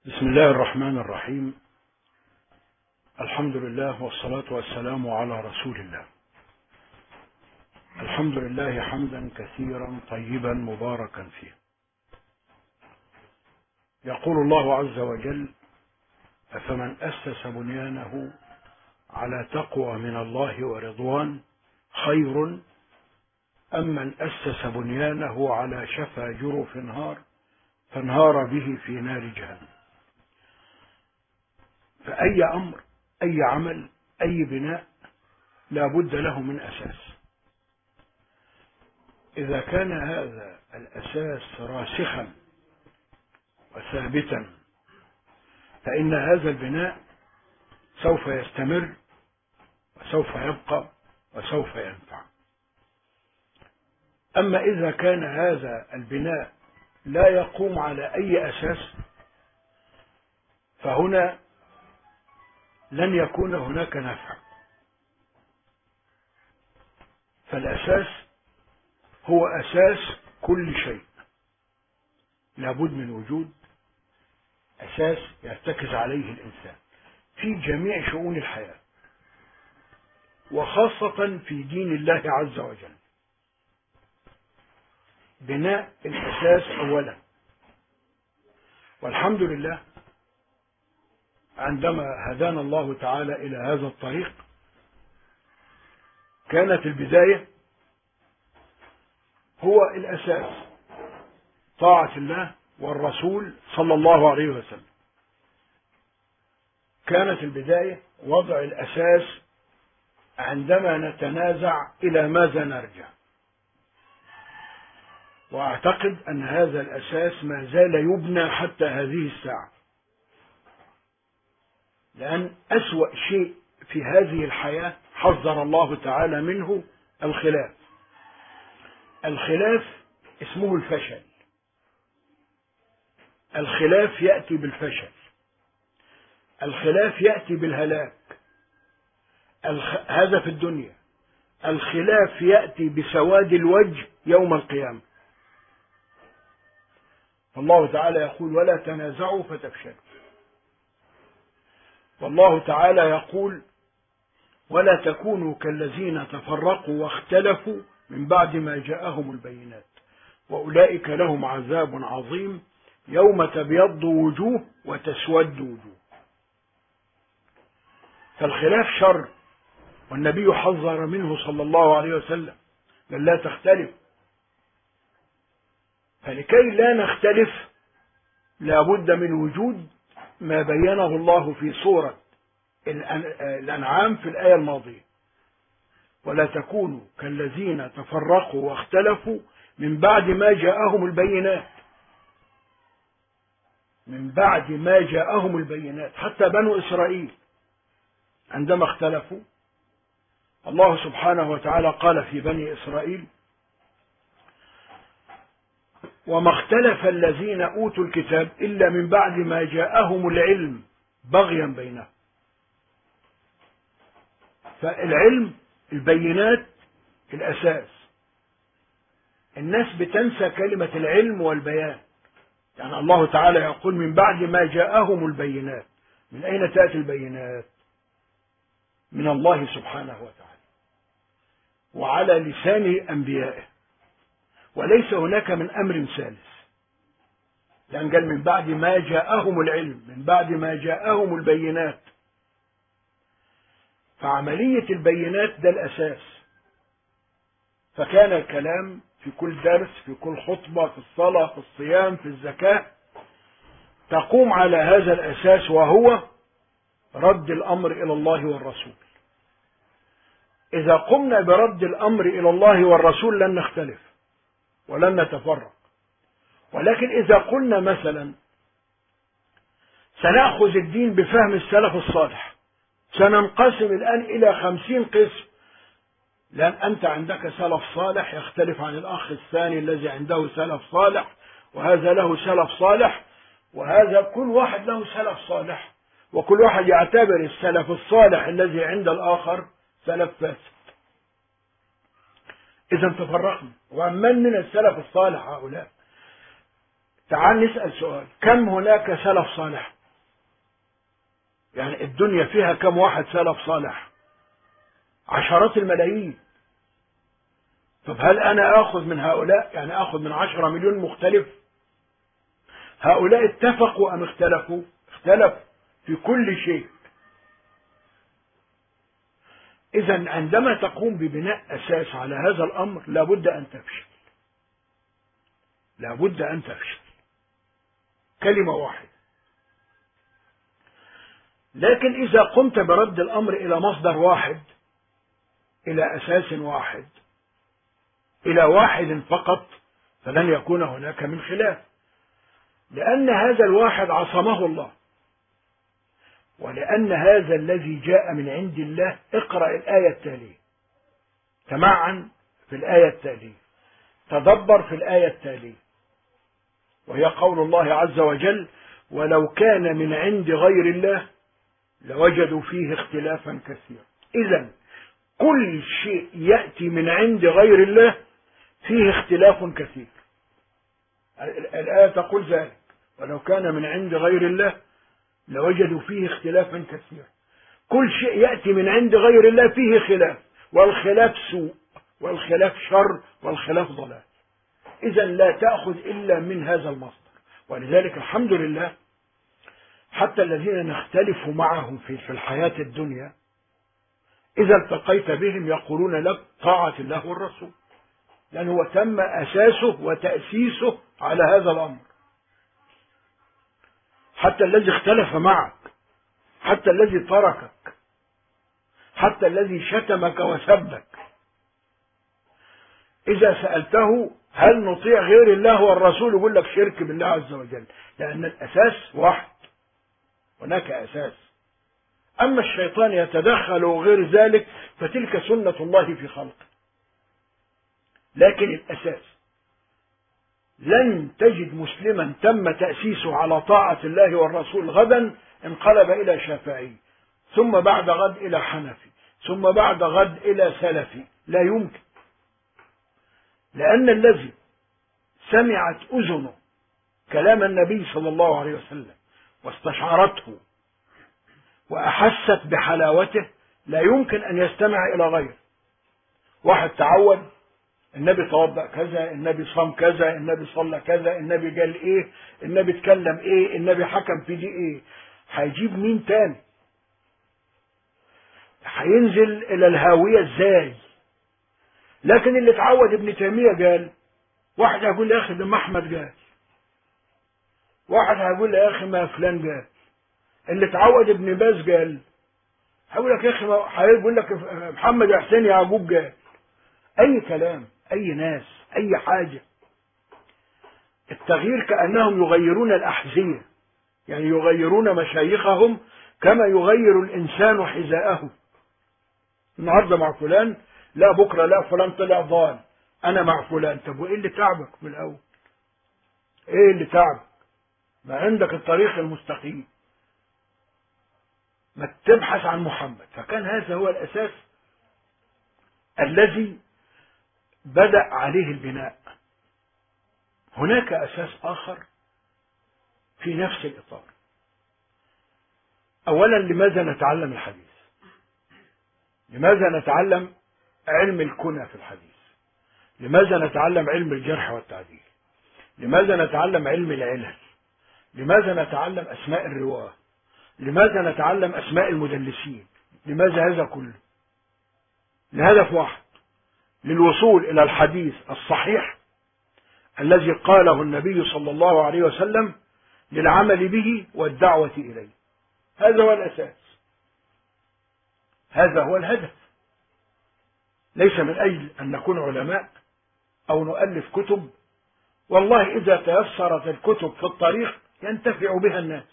بسم الله الرحمن الرحيم الحمد لله والصلاة والسلام على رسول الله الحمد لله حمدا كثيرا طيبا مباركا فيه يقول الله عز وجل أفمن أسس بنيانه على تقوى من الله ورضوان خير أم من أسس بنيانه على شفا جرف نهار فانهار به في نار جهنم فأي أمر أي عمل أي بناء لا بد له من أساس إذا كان هذا الأساس راسخا وثابتا فإن هذا البناء سوف يستمر وسوف يبقى وسوف ينفع أما إذا كان هذا البناء لا يقوم على أي أساس فهنا لن يكون هناك نفع فالأساس هو أساس كل شيء لابد من وجود أساس يرتكز عليه الإنسان في جميع شؤون الحياة وخاصة في دين الله عز وجل بناء الأساس أولا والحمد لله عندما هدانا الله تعالى إلى هذا الطريق كانت البداية هو الأساس طاعة الله والرسول صلى الله عليه وسلم كانت البداية وضع الأساس عندما نتنازع إلى ماذا نرجع وأعتقد أن هذا الأساس ما زال يبنى حتى هذه الساعة لأن أسوأ شيء في هذه الحياة حذر الله تعالى منه الخلاف الخلاف اسمه الفشل الخلاف يأتي بالفشل الخلاف يأتي بالهلاك الخ... هذا في الدنيا الخلاف يأتي بسواد الوجه يوم القيامة الله تعالى يقول ولا تنازعوا فتفشلوا والله تعالى يقول ولا تكونوا كالذين تفرقوا واختلفوا من بعد ما جاءهم البينات وأولئك لهم عذاب عظيم يوم تبيض وجوه وتسود وجوه فالخلاف شر والنبي حذر منه صلى الله عليه وسلم بل لا تختلف فلكي لا نختلف لا بد من وجود ما بينه الله في سورة الأنعام في الآية الماضية ولا تكونوا كالذين تفرقوا واختلفوا من بعد ما جاءهم البينات من بعد ما جاءهم البينات حتى بنو إسرائيل عندما اختلفوا الله سبحانه وتعالى قال في بني إسرائيل وما اختلف الذين أوتوا الكتاب إلا من بعد ما جاءهم العلم بغيا بينهم فالعلم البينات الأساس الناس بتنسى كلمة العلم والبيان يعني الله تعالى يقول من بعد ما جاءهم البينات من أين تأتي البينات من الله سبحانه وتعالى وعلى لسان أنبيائه وليس هناك من أمر ثالث لأن قال من بعد ما جاءهم العلم من بعد ما جاءهم البينات فعملية البينات ده الأساس فكان الكلام في كل درس في كل خطبة في الصلاة في الصيام في الزكاة تقوم على هذا الأساس وهو رد الأمر إلى الله والرسول إذا قمنا برد الأمر إلى الله والرسول لن نختلف ولن نتفرق ولكن إذا قلنا مثلا سنأخذ الدين بفهم السلف الصالح سننقسم الآن إلى خمسين قسم لأن أنت عندك سلف صالح يختلف عن الأخ الثاني الذي عنده سلف صالح وهذا له سلف صالح وهذا كل واحد له سلف صالح وكل واحد يعتبر السلف الصالح الذي عند الآخر سلف فاسد إذا تفرقنا ومن من السلف الصالح هؤلاء تعال نسأل سؤال كم هناك سلف صالح يعني الدنيا فيها كم واحد سلف صالح عشرات الملايين طب هل أنا آخذ من هؤلاء يعني آخذ من عشرة مليون مختلف هؤلاء اتفقوا أم اختلفوا اختلفوا في كل شيء إذا عندما تقوم ببناء أساس على هذا الأمر لابد أن تفشل لابد أن تفشل كلمة واحدة لكن إذا قمت برد الأمر إلى مصدر واحد إلى أساس واحد إلى واحد فقط فلن يكون هناك من خلاف لأن هذا الواحد عصمه الله ولأن هذا الذي جاء من عند الله اقرأ الآية التالية تمعن في الآية التالية تدبر في الآية التالية وهي قول الله عز وجل ولو كان من عند غير الله لوجدوا فيه اختلافا كثيرا إذا كل شيء يأتي من عند غير الله فيه اختلاف كثير الآية تقول ذلك ولو كان من عند غير الله لوجدوا فيه اختلافا كثيرا كل شيء يأتي من عند غير الله فيه خلاف والخلاف سوء والخلاف شر والخلاف ضلال إذا لا تأخذ إلا من هذا المصدر ولذلك الحمد لله حتى الذين نختلف معهم في في الحياة الدنيا إذا التقيت بهم يقولون لك طاعة الله والرسول لأنه هو تم أساسه وتأسيسه على هذا الأمر حتى الذي اختلف معك حتى الذي تركك حتى الذي شتمك وسبك إذا سألته هل نطيع غير الله والرسول يقول لك شرك بالله عز وجل لأن الأساس واحد هناك أساس أما الشيطان يتدخل وغير ذلك فتلك سنة الله في خلقه لكن الأساس لن تجد مسلما تم تأسيسه على طاعة الله والرسول غدا انقلب إلى شافعي ثم بعد غد إلى حنفي ثم بعد غد إلى سلفي لا يمكن لأن الذي سمعت أذنه كلام النبي صلى الله عليه وسلم واستشعرته وأحست بحلاوته لا يمكن أن يستمع إلى غيره واحد تعود النبي توضأ كذا النبي صام كذا النبي صلى كذا النبي قال ايه النبي اتكلم ايه النبي حكم في دي ايه هيجيب مين تاني هينزل الى الهاوية ازاي لكن اللي اتعود ابن تيمية قال واحد هيقول لي يا اخي ده ما احمد قال واحد هيقول لي يا اخي ما فلان قال اللي اتعود ابن باز قال هيقول لك يا اخي هيقول لك محمد حسين يعقوب قال اي كلام اي ناس اي حاجة التغيير كأنهم يغيرون الأحذية يعني يغيرون مشايخهم كما يغير الإنسان حذاءه النهارده مع فلان لا بكرة لا فلان طلع ضال أنا مع فلان طب وإيه اللي تعبك من الأول إيه اللي تعبك ما عندك الطريق المستقيم ما تبحث عن محمد فكان هذا هو الأساس الذي بدأ عليه البناء هناك أساس آخر في نفس الإطار أولا لماذا نتعلم الحديث لماذا نتعلم علم الكنى في الحديث لماذا نتعلم علم الجرح والتعديل لماذا نتعلم علم العلل لماذا نتعلم أسماء الرواة لماذا نتعلم أسماء المدلسين لماذا هذا كله لهدف واحد للوصول إلى الحديث الصحيح الذي قاله النبي صلى الله عليه وسلم للعمل به والدعوة إليه هذا هو الأساس هذا هو الهدف ليس من أجل أن نكون علماء أو نؤلف كتب والله إذا تيسرت الكتب في الطريق ينتفع بها الناس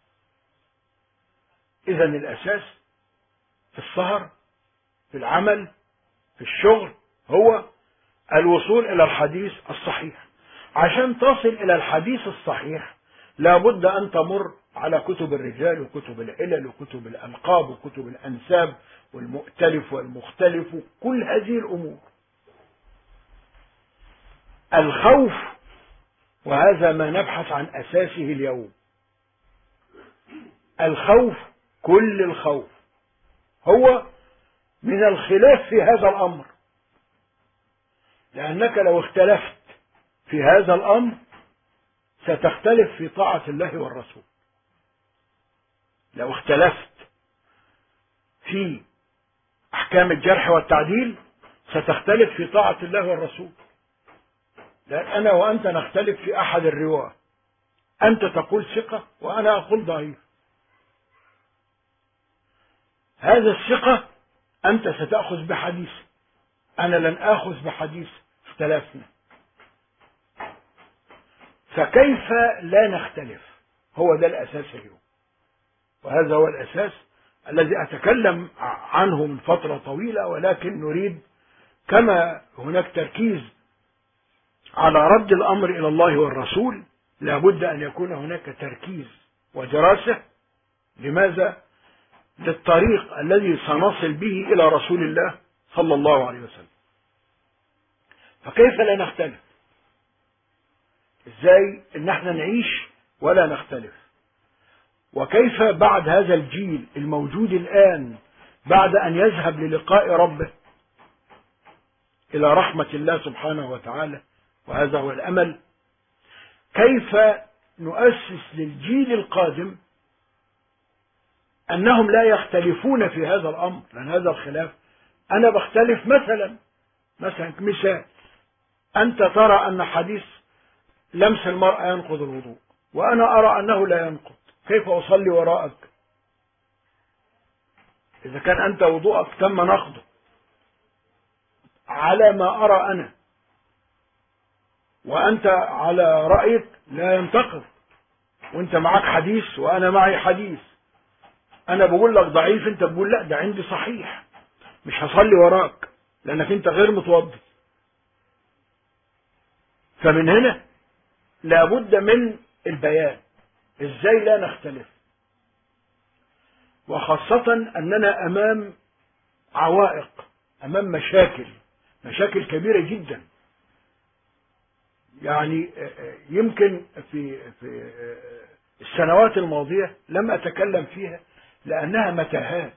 إذا الأساس في السهر في العمل في الشغل هو الوصول إلى الحديث الصحيح عشان تصل إلى الحديث الصحيح لابد أن تمر على كتب الرجال وكتب العلل وكتب الألقاب وكتب الأنساب والمؤتلف والمختلف كل هذه الأمور الخوف وهذا ما نبحث عن أساسه اليوم الخوف كل الخوف هو من الخلاف في هذا الأمر لأنك لو اختلفت في هذا الأمر ستختلف في طاعة الله والرسول لو اختلفت في أحكام الجرح والتعديل ستختلف في طاعة الله والرسول لأن أنا وأنت نختلف في أحد الرواة أنت تقول ثقة وأنا أقول ضعيف هذا الثقة أنت ستأخذ بحديث أنا لن آخذ بحديث اختلفنا فكيف لا نختلف هو ده الأساس اليوم وهذا هو الأساس الذي أتكلم عنه من فترة طويلة ولكن نريد كما هناك تركيز على رد الأمر إلى الله والرسول لابد أن يكون هناك تركيز ودراسة لماذا للطريق الذي سنصل به إلى رسول الله صلى الله عليه وسلم فكيف لا نختلف ازاي ان احنا نعيش ولا نختلف وكيف بعد هذا الجيل الموجود الآن بعد أن يذهب للقاء ربه إلى رحمة الله سبحانه وتعالى وهذا هو الأمل كيف نؤسس للجيل القادم أنهم لا يختلفون في هذا الأمر لأن هذا الخلاف أنا بختلف مثلا مثلا مثال أنت ترى أن حديث لمس المرأة ينقض الوضوء وأنا أرى أنه لا ينقض كيف أصلي وراءك إذا كان أنت وضوءك تم نقضه على ما أرى أنا وأنت على رأيك لا ينتقض وأنت معك حديث وأنا معي حديث أنا بقول لك ضعيف أنت بقول لا ده عندي صحيح مش هصلي وراك لأنك أنت غير متوضي فمن هنا لابد من البيان ازاي لا نختلف وخاصة اننا امام عوائق امام مشاكل مشاكل كبيرة جدا يعني يمكن في في السنوات الماضية لم اتكلم فيها لانها متاهات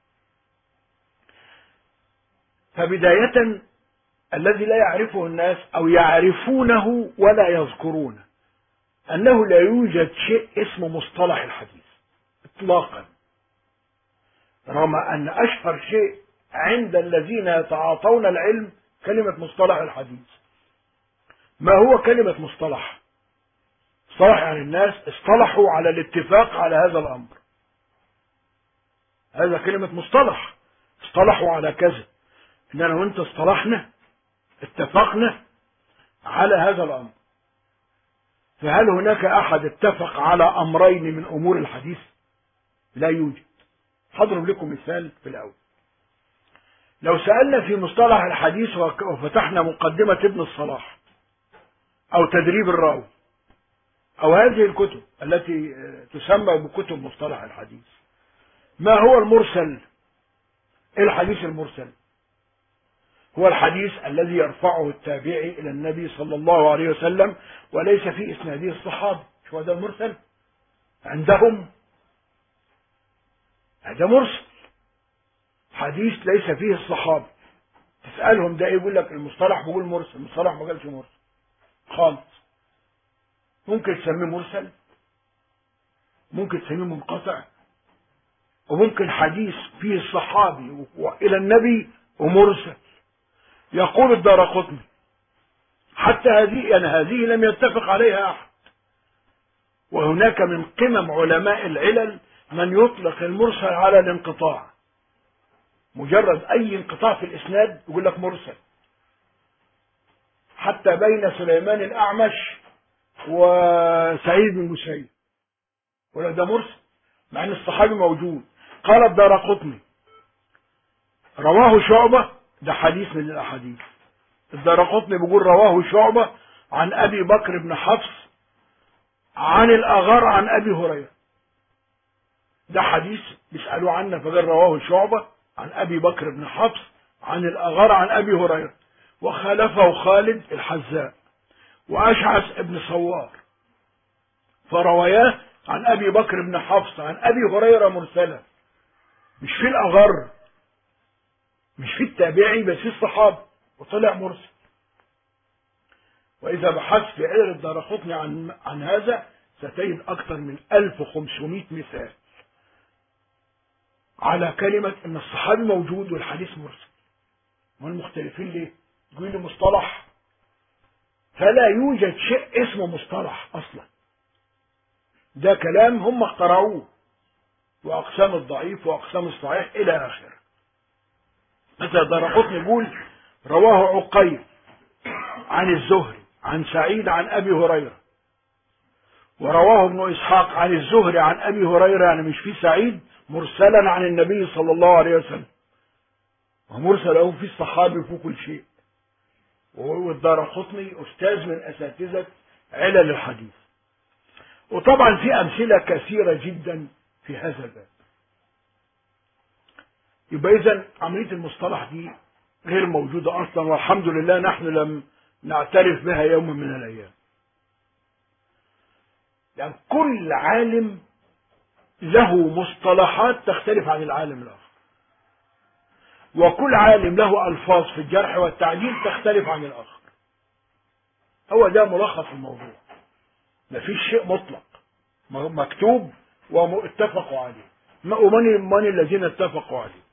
فبداية الذي لا يعرفه الناس او يعرفونه ولا يذكرونه أنه لا يوجد شيء اسمه مصطلح الحديث إطلاقا رغم أن أشهر شيء عند الذين يتعاطون العلم كلمة مصطلح الحديث ما هو كلمة مصطلح مصطلح يعني الناس اصطلحوا على الاتفاق على هذا الأمر هذا كلمة مصطلح اصطلحوا على كذا إننا وانت اصطلحنا اتفقنا على هذا الأمر فهل هناك أحد اتفق على أمرين من أمور الحديث لا يوجد هضرب لكم مثال في الأول لو سألنا في مصطلح الحديث وفتحنا مقدمة ابن الصلاح أو تدريب الراوي أو هذه الكتب التي تسمى بكتب مصطلح الحديث ما هو المرسل إيه الحديث المرسل هو الحديث الذي يرفعه التابعي إلى النبي صلى الله عليه وسلم وليس في إسناده الصحابة شو هذا المرسل عندهم هذا مرسل حديث ليس فيه الصحابة تسألهم ده يقول لك المصطلح بيقول مرسل المصطلح ما قالش مرسل خالص ممكن تسميه مرسل ممكن تسميه منقطع وممكن حديث فيه الصحابي إلى النبي ومرسل يقول الدار قطني حتى هذه يعني هذه لم يتفق عليها أحد وهناك من قمم علماء العلل من يطلق المرسل على الانقطاع مجرد أي انقطاع في الإسناد يقول لك مرسل حتى بين سليمان الأعمش وسعيد بن مسيب ولا ده مرسل مع ان الصحابي موجود قال الدار قطني رواه شعبة ده حديث من الأحاديث الدرقطني بيقول رواه شعبة عن أبي بكر بن حفص عن الأغر عن أبي هريرة ده حديث بيسألوا عنه فقال رواه شعبة عن أبي بكر بن حفص عن الأغر عن أبي هريرة وخالفه خالد الحذاء وأشعث ابن صوار فرواياه عن أبي بكر بن حفص عن أبي هريرة مرسلة مش في الأغر مش في التابعي بس في الصحابة وطلع مرسل وإذا بحثت في علل الدارقطني عن عن هذا ستجد أكثر من 1500 مثال على كلمة إن الصحابي موجود والحديث مرسل والمختلفين ليه؟ يقول لي مصطلح فلا يوجد شيء اسمه مصطلح أصلا ده كلام هم اخترعوه وأقسام الضعيف وأقسام الصحيح إلى آخره مثلا درقطني يقول رواه عقيل عن الزهري عن سعيد عن أبي هريرة ورواه ابن إسحاق عن الزهري عن أبي هريرة يعني مش في سعيد مرسلا عن النبي صلى الله عليه وسلم ومرسل له في الصحابي في كل شيء والدار قطني أستاذ من أساتذة علل الحديث وطبعا في أمثلة كثيرة جدا في هذا الباب يبقى إذا عملية المصطلح دي غير موجودة أصلا والحمد لله نحن لم نعترف بها يوما من الأيام يعني كل عالم له مصطلحات تختلف عن العالم الآخر وكل عالم له ألفاظ في الجرح والتعديل تختلف عن الآخر هو ده ملخص الموضوع مفيش شيء مطلق مكتوب واتفقوا عليه ومن من الذين اتفقوا عليه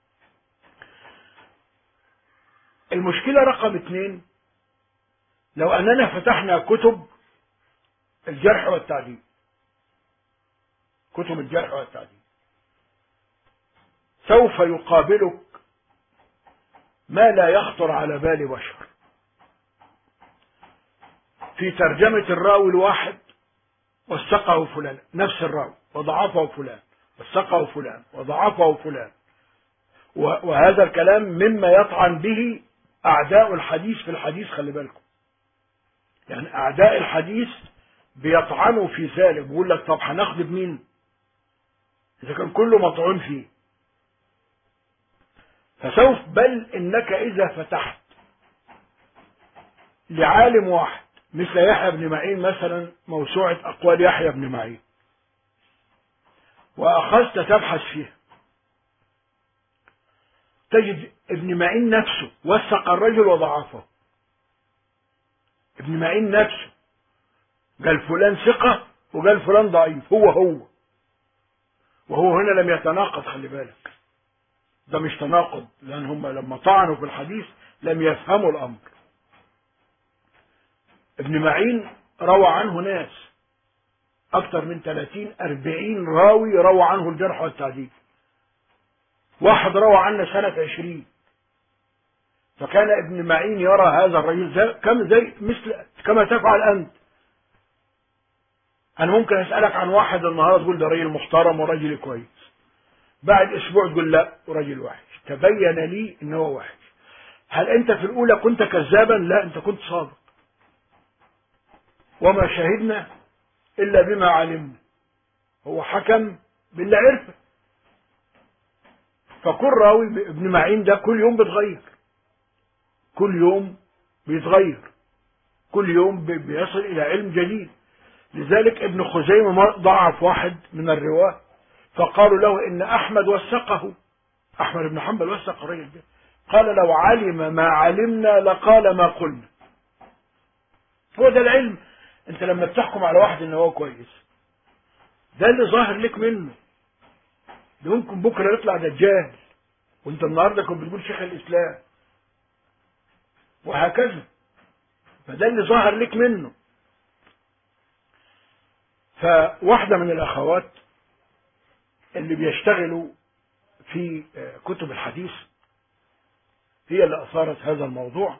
المشكلة رقم اثنين لو أننا فتحنا كتب الجرح والتعديل كتب الجرح والتعديل سوف يقابلك ما لا يخطر على بال بشر في ترجمة الراوي الواحد وثقه فلان نفس الراوي وضعفه فلان وثقه فلان وضعفه فلان وهذا الكلام مما يطعن به أعداء الحديث في الحديث خلي بالكم يعني أعداء الحديث بيطعنوا في ذلك بيقول لك طب هناخد بمين إذا كان كله مطعون فيه فسوف بل إنك إذا فتحت لعالم واحد مثل يحيى بن معين مثلا موسوعة أقوال يحيى بن معين وأخذت تبحث فيها تجد ابن معين نفسه وثق الرجل وضعفه ابن معين نفسه قال فلان ثقة وقال فلان ضعيف هو هو وهو هنا لم يتناقض خلي بالك ده مش تناقض لأن هم لما طعنوا في الحديث لم يفهموا الأمر ابن معين روى عنه ناس أكثر من 30 40 راوي روى عنه الجرح والتعديل واحد روى عنه سنة 20 فكان ابن معين يرى هذا الرجل زي كم زي مثل كما تفعل أنت أنا ممكن أسألك عن واحد النهارده تقول ده راجل محترم وراجل كويس بعد أسبوع تقول لا راجل وحش تبين لي إن هو وحش هل أنت في الأولى كنت كذابا؟ لا أنت كنت صادق وما شهدنا إلا بما علمنا هو حكم باللي عرفه فكل راوي ابن معين ده كل يوم بيتغير كل يوم بيتغير كل يوم بيصل إلى علم جديد لذلك ابن خزيمة ضعف واحد من الرواة فقالوا له إن أحمد وثقه أحمد بن حنبل وثق الرجل ده قال لو علم ما علمنا لقال ما قلنا هو ده العلم انت لما بتحكم على واحد ان هو كويس ده اللي ظاهر لك منه ده ممكن بكره يطلع دجال وانت النهارده كنت بتقول شيخ الاسلام وهكذا فده اللي ظاهر لك منه فواحدة من الأخوات اللي بيشتغلوا في كتب الحديث هي اللي أثارت هذا الموضوع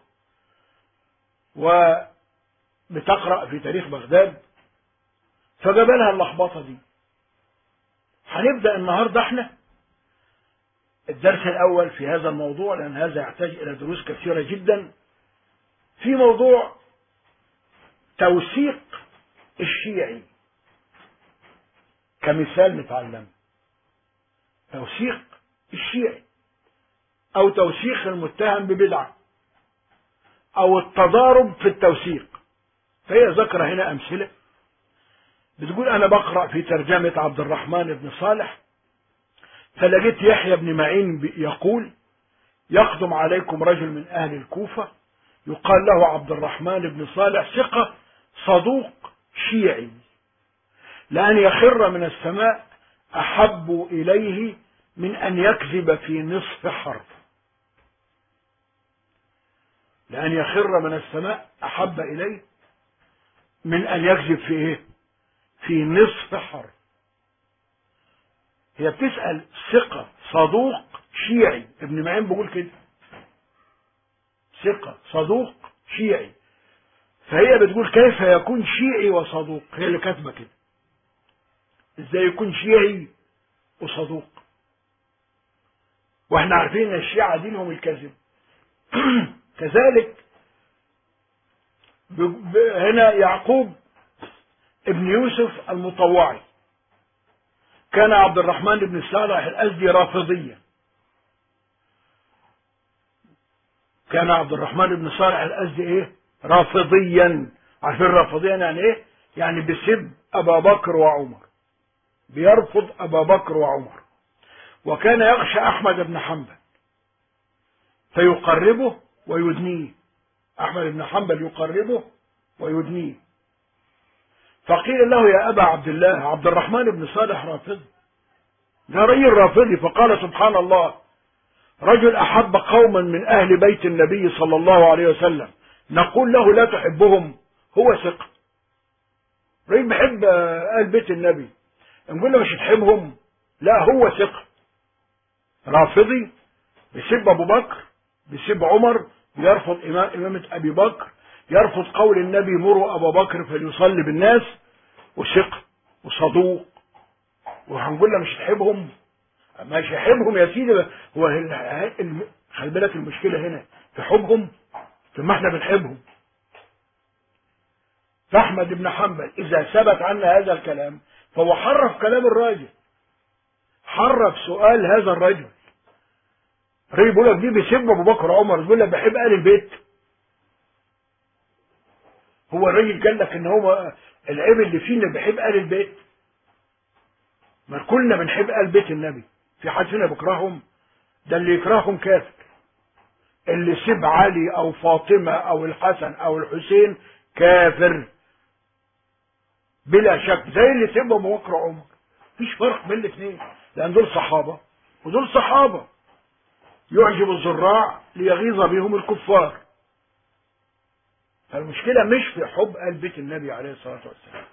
وبتقرأ في تاريخ بغداد فجابلها اللخبطة دي هنبدأ النهاردة احنا الدرس الأول في هذا الموضوع لأن هذا يحتاج إلى دروس كثيرة جدا في موضوع توثيق الشيعي كمثال نتعلم توثيق الشيعي أو توثيق المتهم ببدعة أو التضارب في التوثيق فهي ذكر هنا أمثلة بتقول أنا بقرأ في ترجمة عبد الرحمن بن صالح فلقيت يحيى بن معين يقول يقدم عليكم رجل من أهل الكوفة يقال له عبد الرحمن بن صالح ثقة صدوق شيعي لأن يخر من السماء أحب إليه من أن يكذب في نصف حرف لأن يخر من السماء أحب إليه من أن يكذب في إيه في نصف حرف هي بتسأل ثقة صدوق شيعي ابن معين بيقول كده ثقة صدوق شيعي فهي بتقول كيف يكون شيعي وصدوق هي اللي كاتبه كده ازاي يكون شيعي وصدوق واحنا عارفين ان الشيعة دينهم الكذب كذلك هنا يعقوب ابن يوسف المطوعي كان عبد الرحمن بن صالح الأزدي رافضيا كان عبد الرحمن بن صالح الأزدي ايه رافضيا عارفين رافضيا يعني ايه يعني بيسب أبا بكر وعمر بيرفض أبا بكر وعمر وكان يخشى أحمد بن حنبل فيقربه ويدنيه أحمد بن حنبل يقربه ويدنيه فقيل له يا أبا عبد الله عبد الرحمن بن صالح رافضي ده رجل رافضي فقال سبحان الله رجل أحب قوما من أهل بيت النبي صلى الله عليه وسلم نقول له لا تحبهم هو ثقة رجل بيحب أهل بيت النبي نقول له مش تحبهم لا هو ثقة رافضي بيسب أبو بكر بيسب عمر يرفض إمامة أبي بكر يرفض قول النبي مروا أبا بكر فليصلي بالناس وثقة وصدوق وهنقول له مش تحبهم مش يحبهم يا سيدي هو خلي بالك المشكلة هنا في حبهم ثم احنا بنحبهم فأحمد بن حنبل إذا ثبت عنا هذا الكلام فهو حرف كلام الراجل حرف سؤال هذا الرجل الراجل بيقول لك دي بيسب ابو بكر وعمر بيقول لك بحب اهل البيت هو الراجل قال لك ان هو العيب اللي فينا بحب اهل البيت ما كلنا بنحب اهل بيت النبي في حد فينا بيكرههم ده اللي يكرههم كافر اللي سب علي او فاطمه او الحسن او الحسين كافر بلا شك زي اللي سب ابو بكر وعمر مفيش فرق بين الاثنين لان دول صحابه ودول صحابه يعجب الزراع ليغيظ بهم الكفار فالمشكلة مش في حب آل بيت النبي عليه الصلاة والسلام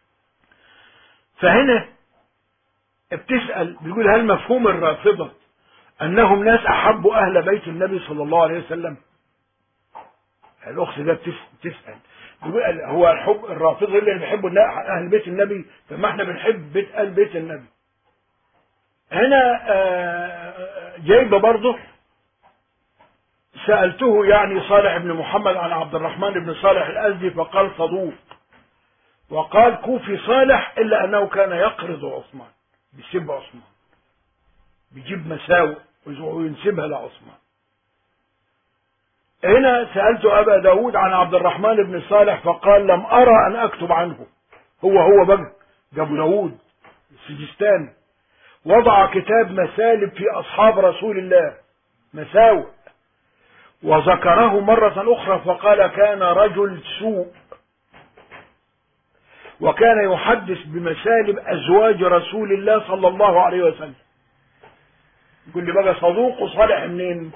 فهنا بتسأل بيقول هل مفهوم الرافضة أنهم ناس أحبوا أهل بيت النبي صلى الله عليه وسلم الأخت ده بتسأل بيقول هو الحب الرافضة اللي بيحبوا أهل بيت النبي فما احنا بنحب بيت آل بيت النبي هنا جايبه برضه سألته يعني صالح بن محمد عن عبد الرحمن بن صالح الأزدي فقال صدوق وقال كوفي صالح إلا أنه كان يقرض عثمان بيسب عثمان بيجيب مساوئ وينسبها لعثمان هنا سألت أبا داود عن عبد الرحمن بن صالح فقال لم أرى أن أكتب عنه هو هو بقى ده أبو داود السجستاني وضع كتاب مسالب في أصحاب رسول الله مساوئ وذكره مرة أخرى فقال كان رجل سوء وكان يحدث بمسالب أزواج رسول الله صلى الله عليه وسلم يقول لي بقى صدوق وصالح منين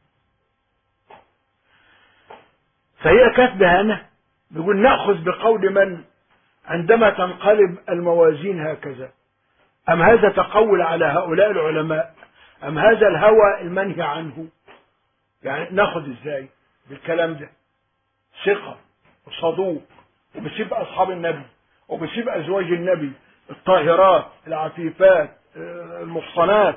فهي كاتبة هنا بيقول نأخذ بقول من عندما تنقلب الموازين هكذا أم هذا تقول على هؤلاء العلماء أم هذا الهوى المنهي عنه يعني ناخد ازاي بالكلام ده ثقة وصدوق وبيسيب أصحاب النبي وبيسيب أزواج النبي الطاهرات العفيفات المحصنات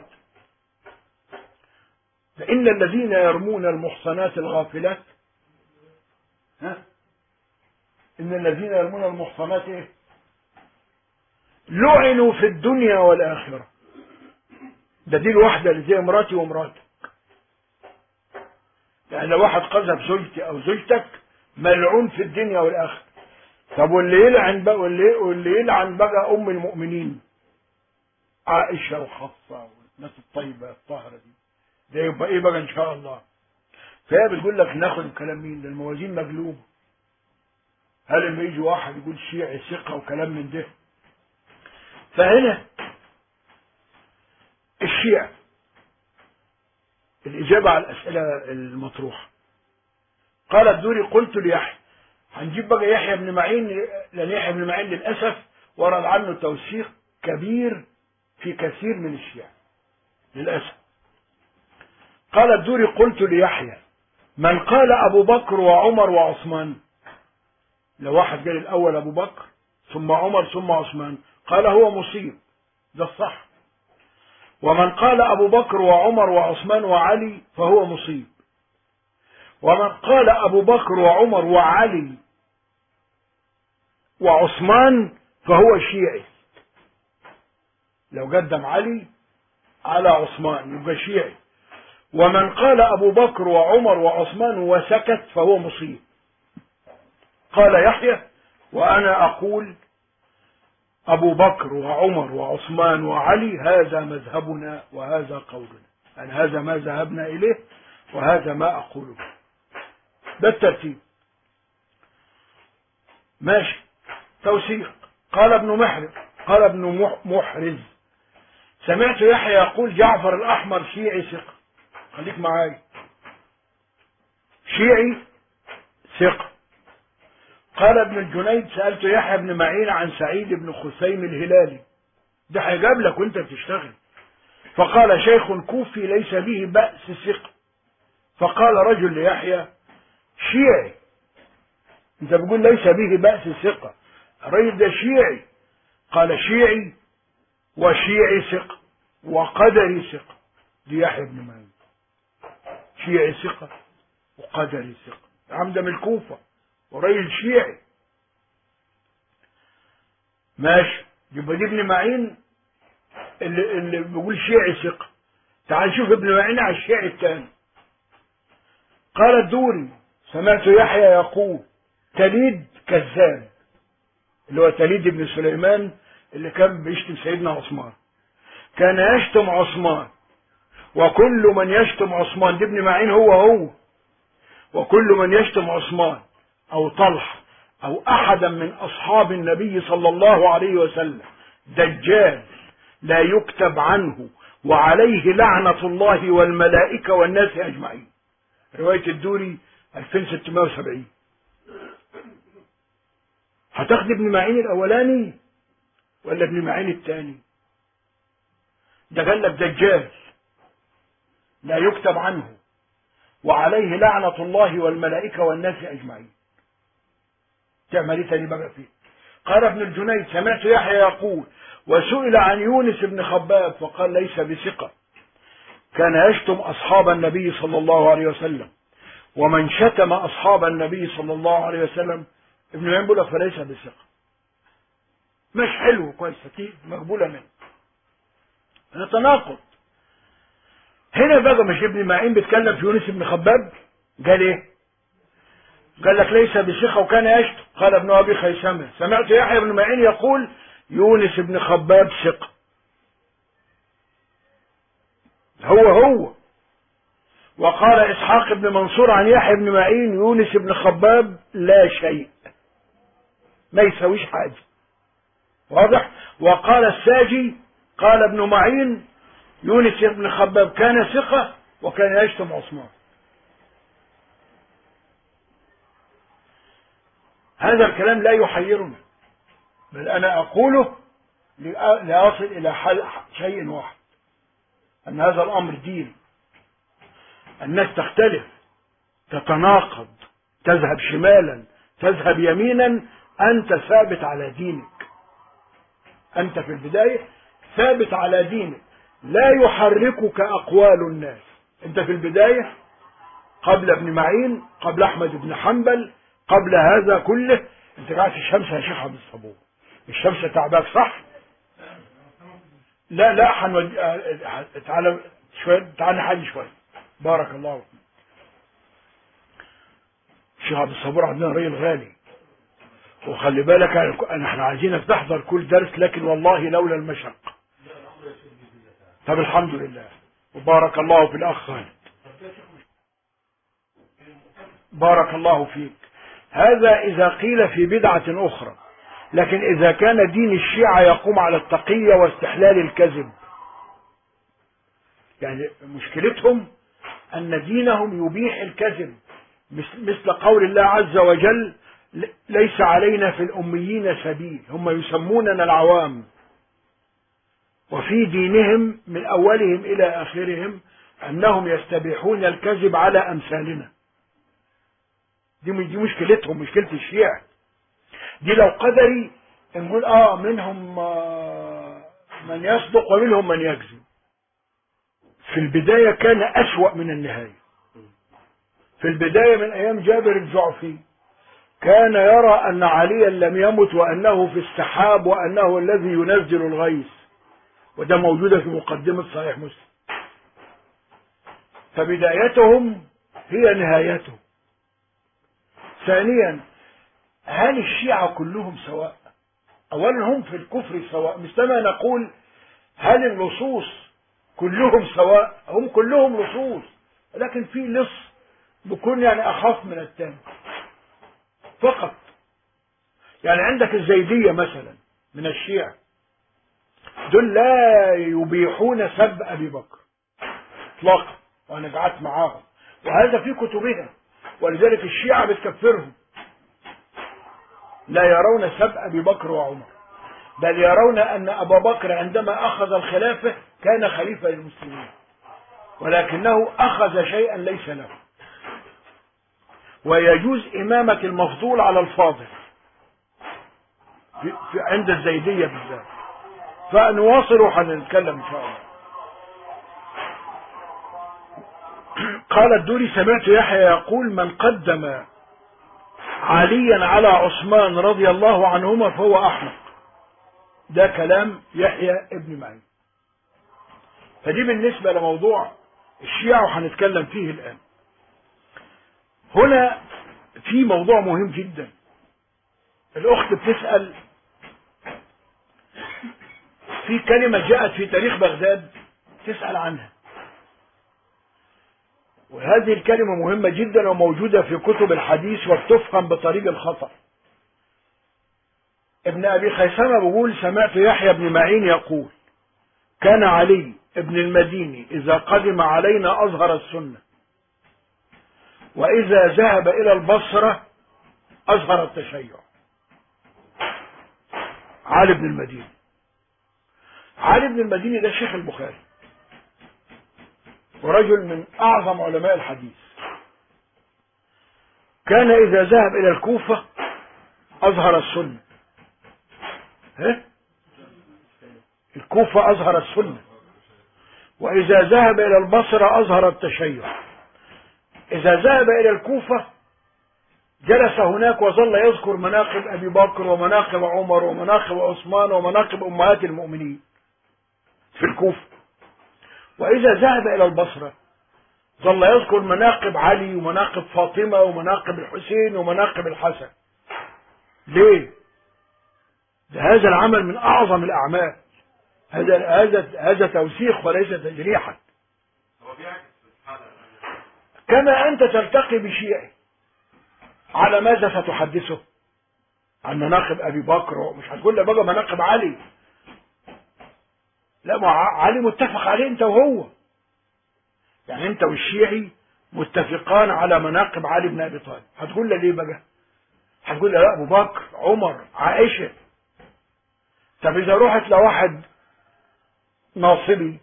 فإن الذين يرمون المحصنات الغافلات ها إن الذين يرمون المحصنات إيه لعنوا في الدنيا والآخرة ده دي الواحدة اللي زي مراتي ومراتك يعني لو واحد قذف زوجتي أو زوجتك ملعون في الدنيا والآخرة طب واللي يلعن بقى واللي واللي يلعن بقى ام المؤمنين عائشه وحفصه والناس الطيبه الطاهره دي ده يبقى ايه بقى ان شاء الله فهي بتقول لك ناخد كلام مين ده الموازين مقلوبه هل لما يجي واحد يقول شيعي ثقه وكلام من ده فهنا الشيعة الإجابة على الأسئلة المطروحة قال الدوري قلت ليحيى هنجيب بقى يحيى بن معين لأن يحيى بن معين للأسف ورد عنه توثيق كبير في كثير من الشيعة للأسف قال الدوري قلت ليحيى من قال أبو بكر وعمر وعثمان لو واحد قال الأول أبو بكر ثم عمر ثم عثمان قال هو مصيب ده الصح ومن قال أبو بكر وعمر وعثمان وعلي فهو مصيب ومن قال أبو بكر وعمر وعلي وعثمان فهو شيعي لو قدم علي على عثمان يبقى شيعي ومن قال أبو بكر وعمر وعثمان وسكت فهو مصيب قال يحيى وأنا أقول أبو بكر وعمر وعثمان وعلي هذا مذهبنا وهذا قولنا يعني هذا ما ذهبنا إليه وهذا ما أقوله ده الترتيب ماشي توثيق قال ابن محرز قال ابن محرز سمعت يحيى يقول جعفر الأحمر شيعي ثقة خليك معايا شيعي ثقة قال ابن الجنيد سألت يحيى بن معين عن سعيد بن خثيم الهلالي ده هيجاب لك وانت بتشتغل فقال شيخ كوفي ليس به بأس ثقة فقال رجل ليحيى شيعي انت بتقول ليس به بأس ثقة الرجل ده شيعي قال شيعي وشيعي ثقة وقدري ثقة دي يحيى بن معين شيعي ثقة وقدري ثقة عم ده من الكوفة ورجل شيعي ماشي يبقى دي ابن معين اللي, اللي بيقول شيعي ثقة تعال نشوف ابن معين على الشيعي الثاني قال الدوري سمعت يحيى يقول تليد كذاب اللي هو تليد بن سليمان اللي كان بيشتم سيدنا عثمان كان يشتم عثمان وكل من يشتم عثمان دي ابن معين هو هو وكل من يشتم عثمان أو طلح أو أحدا من أصحاب النبي صلى الله عليه وسلم دجال لا يكتب عنه وعليه لعنة الله والملائكة والناس أجمعين رواية الدوري 2670 هتاخد ابن معين الأولاني ولا ابن معين الثاني ده قال لك دجال لا يكتب عنه وعليه لعنة الله والملائكة والناس أجمعين تعمل ايه تاني بقى فيه قال ابن الجنيد سمعت يحيى يقول وسئل عن يونس بن خباب فقال ليس بثقة كان يشتم أصحاب النبي صلى الله عليه وسلم ومن شتم أصحاب النبي صلى الله عليه وسلم ابن معين بيقول فليس بثقة مش حلو كويس فتي مقبولة منه هذا تناقض هنا بقى مش ابن معين بيتكلم في يونس بن خباب قال ايه قال لك ليس بثقة وكان يشتم قال ابن ابي خيثمة سمعت يحيى بن معين يقول يونس بن خباب ثقة هو هو وقال اسحاق بن منصور عن يحيى بن معين يونس بن خباب لا شيء ما يسويش حاجة واضح وقال الساجي قال ابن معين يونس بن خباب كان ثقة وكان يشتم عثمان هذا الكلام لا يحيرنا بل أنا أقوله لأصل إلى حل شيء واحد أن هذا الأمر دين الناس تختلف تتناقض تذهب شمالا تذهب يمينا أنت ثابت على دينك أنت في البداية ثابت على دينك لا يحركك أقوال الناس أنت في البداية قبل ابن معين قبل أحمد بن حنبل قبل هذا كله أنت قاعد في الشمس يا شيخ عبد الصبور الشمس تعباك صح لا لا حنود... تعالى شوية تعالى نحل شوية بارك الله فيك الشيخ عبد الصبور عندنا راجل غالي وخلي بالك احنا عايزينك تحضر كل درس لكن والله لولا المشق طب الحمد لله وبارك الله في الاخ خالد بارك الله فيك هذا اذا قيل في بدعة اخرى لكن اذا كان دين الشيعة يقوم على التقية واستحلال الكذب يعني مشكلتهم ان دينهم يبيح الكذب مثل قول الله عز وجل ليس علينا في الأميين سبيل هم يسموننا العوام وفي دينهم من أولهم إلى آخرهم أنهم يستبيحون الكذب على أمثالنا دي دي مشكلتهم مشكلة الشيعة دي لو قدري نقول اه منهم آه من يصدق ومنهم من يكذب في البداية كان أسوأ من النهاية في البداية من أيام جابر الجعفي كان يرى أن عليا لم يمت وأنه في السحاب وأنه الذي ينزل الغيث وده موجودة في مقدمة صحيح مسلم فبدايتهم هي نهايتهم ثانيا هل الشيعة كلهم سواء أولا هم في الكفر سواء مثلما نقول هل اللصوص كلهم سواء هم كلهم لصوص لكن في لص بيكون يعني أخف من الثاني فقط يعني عندك الزيدية مثلا من الشيعة دول لا يبيحون سب أبي بكر اطلاقا وأنا قعدت معاهم وهذا في كتبهم ولذلك الشيعة بتكفرهم لا يرون سب أبي بكر وعمر بل يرون أن أبا بكر عندما أخذ الخلافة كان خليفة للمسلمين ولكنه أخذ شيئا ليس له ويجوز إمامة المفضول على الفاضل في في عند الزيدية بالذات فنواصل وحنتكلم إن شاء الله قال الدوري سمعت يحيى يقول من قدم عليا على عثمان رضي الله عنهما فهو أحمق ده كلام يحيى ابن معين فدي بالنسبة لموضوع الشيعة وهنتكلم فيه الآن هنا في موضوع مهم جدا الأخت بتسأل في كلمة جاءت في تاريخ بغداد تسأل عنها وهذه الكلمة مهمة جدا وموجودة في كتب الحديث وبتفهم بطريق الخطأ ابن أبي خيثمة بيقول سمعت يحيى بن معين يقول كان علي ابن المديني إذا قدم علينا أظهر السنة وإذا ذهب إلى البصرة أظهر التشيع علي بن المديني علي بن المديني ده شيخ البخاري ورجل من أعظم علماء الحديث كان إذا ذهب إلى الكوفة أظهر السنة ها؟ الكوفة أظهر السنة وإذا ذهب إلى البصرة أظهر التشيع إذا ذهب إلى الكوفة جلس هناك وظل يذكر مناقب أبي بكر ومناقب عمر ومناقب عثمان ومناقب أمهات المؤمنين في الكوفة وإذا ذهب إلى البصرة ظل يذكر مناقب علي ومناقب فاطمة ومناقب الحسين ومناقب الحسن ليه؟ ده هذا العمل من أعظم الأعمال هذا هذا هذا توثيق وليس تجريحا كما أنت تلتقي بشيعي على ماذا ستحدثه عن مناقب أبي بكر مش هتقول لي بقى مناقب علي لا ما علي متفق عليه انت وهو يعني انت والشيعي متفقان على مناقب علي بن ابي طالب هتقول لي ليه بقى هتقول لي لا ابو بكر عمر عائشه طب اذا رحت لواحد ناصبي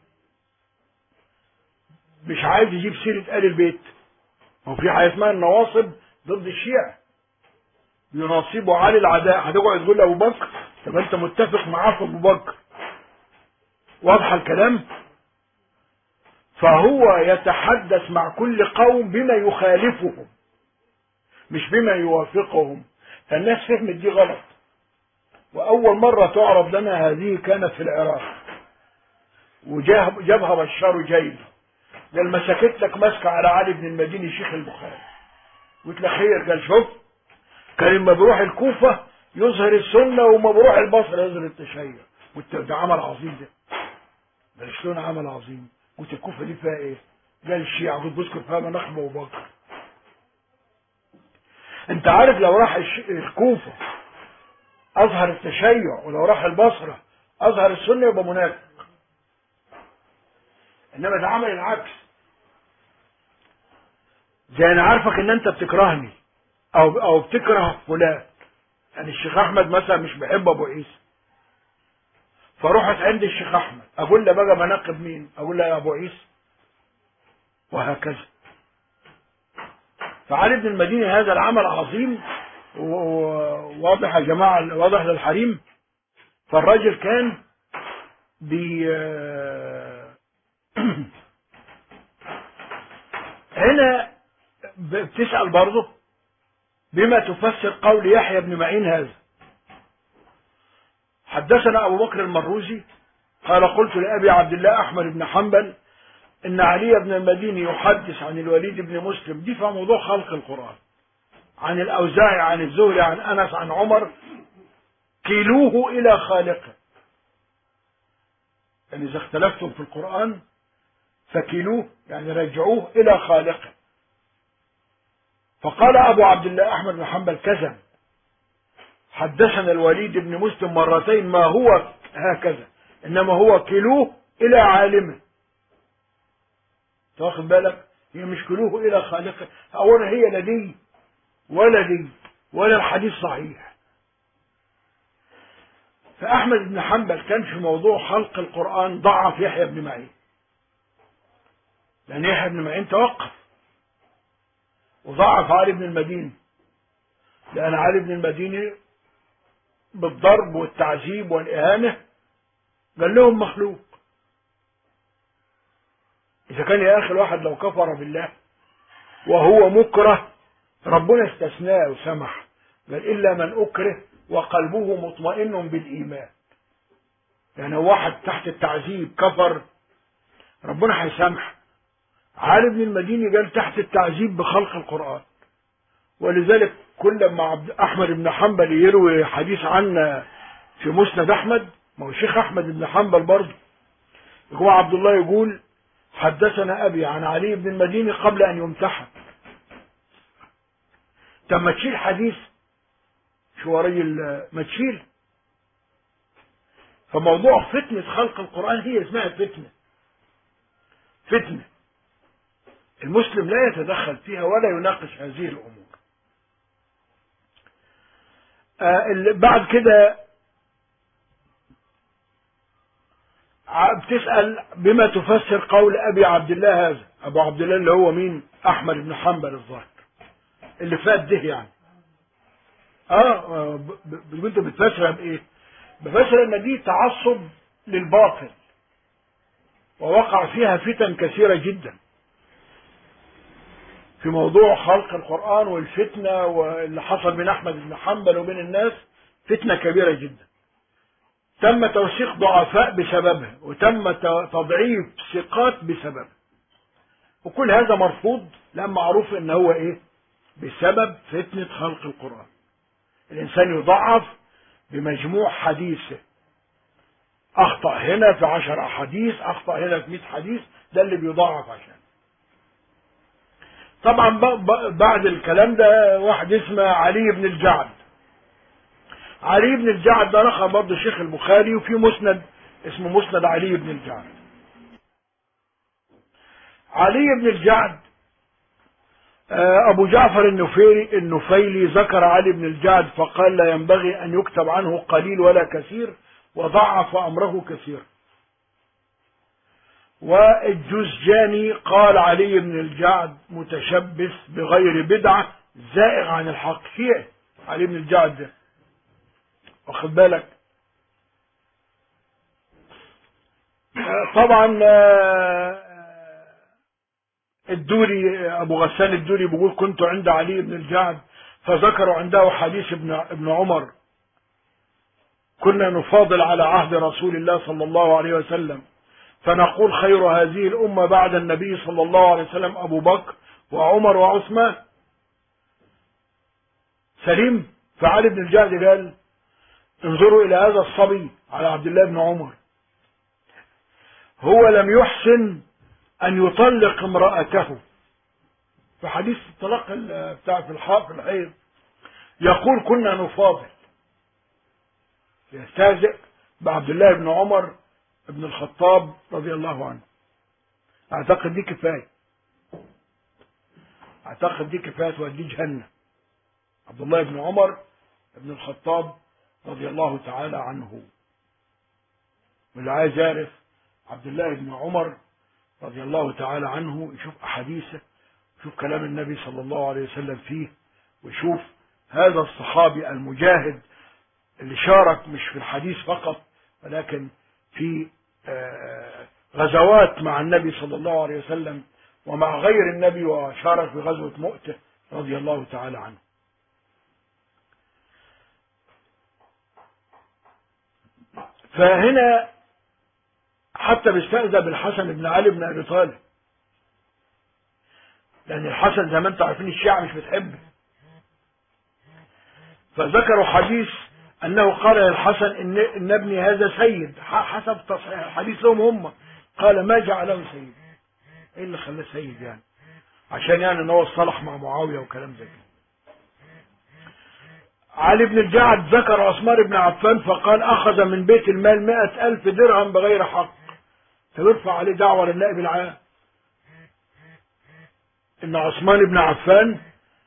مش عايز يجيب سيره ال البيت هو في حاجه اسمها النواصب ضد الشيعة يناصبوا علي العداء هتقعد تقول ابو بكر طب انت متفق معاه في ابو بكر واضح الكلام فهو يتحدث مع كل قوم بما يخالفهم مش بما يوافقهم فالناس فهمت دي غلط وأول مرة تعرض لنا هذه كانت في العراق وجابها بشار جيد ده المسكت لك ماسكة على علي بن المديني شيخ البخاري قلت له خير قال شوف كان لما بروح الكوفة يظهر السنة وما بروح البصر يظهر التشيع والت- ده عمل عظيم ده ده شلون عمل عظيم قلت الكوفة دي فيها ايه قال الشيعة كنت بذكر فيها مناقب ابو بكر انت عارف لو راح الش- الكوفة اظهر التشيع ولو راح البصرة اظهر السنة يبقى منافق انما ده عمل العكس زي انا عارفك ان انت بتكرهني او او بتكره فلان يعني الشيخ احمد مثلا مش بيحب ابو عيسى فروحت عند الشيخ احمد اقول له بقى مناقب مين اقول له يا ابو عيسى وهكذا فعلي بن المديني هذا العمل عظيم وواضح يا جماعه واضح للحريم فالراجل كان بي هنا بتسأل برضه بما تفسر قول يحيى بن معين هذا حدثنا أبو بكر المروزي قال قلت لأبي عبد الله أحمد بن حنبل إن علي بن المديني يحدث عن الوليد بن مسلم دي في موضوع خلق القرآن عن الأوزاعي عن الزهري عن أنس عن عمر كيلوه إلى خالقه يعني إذا اختلفتم في القرآن فكيلوه يعني رجعوه إلى خالقه فقال أبو عبد الله أحمد بن حنبل كذب حدثنا الوليد بن مسلم مرتين ما هو هكذا إنما هو كيلوه إلى عالمه واخد بالك هي مش كيلوه إلى خالقه أولا هي لا دي ولا دي ولا الحديث صحيح فأحمد بن حنبل كان في موضوع خلق القرآن ضعف يحيى بن معين لأن يحيى بن معين توقف وضعف علي بن المديني لأن علي بن المديني بالضرب والتعذيب والإهانة قال لهم مخلوق إذا كان يا أخي الواحد لو كفر بالله وهو مكره ربنا استثناه وسمح قال إلا من أكره وقلبه مطمئن بالإيمان يعني واحد تحت التعذيب كفر ربنا هيسامح علي بن المديني قال تحت التعذيب بخلق القرآن ولذلك كل ما عبد أحمد بن حنبل يروي حديث عنا في مسند أحمد ما هو الشيخ أحمد بن حنبل برضه هو عبد الله يقول حدثنا أبي عن علي بن المديني قبل أن يمتحن طب ما تشيل حديث شواري ما تشيل فموضوع فتنة خلق القرآن هي اسمها فتنة فتنة المسلم لا يتدخل فيها ولا يناقش هذه الأمور آه بعد كده بتسأل بما تفسر قول أبي عبد الله هذا أبو عبد الله اللي هو مين أحمد بن حنبل الظاهر اللي فات ده يعني اه انت بتفسرها بايه بفسر ان دي تعصب للباطل ووقع فيها فتن كثيرة جدا في موضوع خلق القرآن والفتنة واللي حصل بين أحمد بن حنبل وبين الناس فتنة كبيرة جدا تم توثيق ضعفاء بسببها وتم تضعيف ثقات بسببها وكل هذا مرفوض لأن معروف ان هو ايه بسبب فتنة خلق القرآن الإنسان يضعف بمجموع حديثه أخطأ هنا في عشر أحاديث أخطأ هنا في مئة حديث ده اللي بيضعف عشان طبعا بعد الكلام ده واحد اسمه علي بن الجعد علي بن الجعد ده نقل برضه الشيخ البخاري وفي مسند اسمه مسند علي بن الجعد علي بن الجعد أبو جعفر النفيلي, النفيلي ذكر علي بن الجعد فقال لا ينبغي أن يكتب عنه قليل ولا كثير وضعف أمره كثير والجزجاني قال علي بن الجعد متشبث بغير بدعة زائغ عن الحق شيء علي بن الجعد ده واخد بالك طبعا الدوري ابو غسان الدوري بيقول كنت عند علي بن الجعد فذكروا عنده حديث ابن ابن عمر كنا نفاضل على عهد رسول الله صلى الله عليه وسلم فنقول خير هذه الأمة بعد النبي صلى الله عليه وسلم أبو بكر وعمر وعثمان سليم فعلي بن الجعد قال انظروا إلى هذا الصبي على عبد الله بن عمر هو لم يحسن أن يطلق امرأته في حديث الطلاق بتاع في الحاق الحيض يقول كنا نفاضل يستهزئ بعبد الله بن عمر بن الخطاب رضي الله عنه اعتقد دي كفايه اعتقد دي كفايه توديه جهنم عبد الله بن عمر بن الخطاب رضي الله تعالى عنه واللي عايز يعرف عبد الله بن عمر رضي الله تعالى عنه يشوف احاديثه يشوف كلام النبي صلى الله عليه وسلم فيه ويشوف هذا الصحابي المجاهد اللي شارك مش في الحديث فقط ولكن في غزوات مع النبي صلى الله عليه وسلم ومع غير النبي وشارك في غزوة مؤتة رضي الله تعالى عنه فهنا حتى بيستأذى بالحسن بن علي بن أبي طالب لأن الحسن زي ما انتم عارفين الشيعة مش بتحبه فذكروا حديث أنه قال للحسن إن, إن ابني هذا سيد حسب تصحيح الحديث لهم هم قال ما جعله سيد إيه اللي خلاه سيد يعني عشان يعني ان هو اصطلح مع معاوية وكلام زي كده علي بن الجعد ذكر عثمان بن عفان فقال أخذ من بيت المال مئة ألف درهم بغير حق فيرفع عليه دعوة للنائب العام إن عثمان بن عفان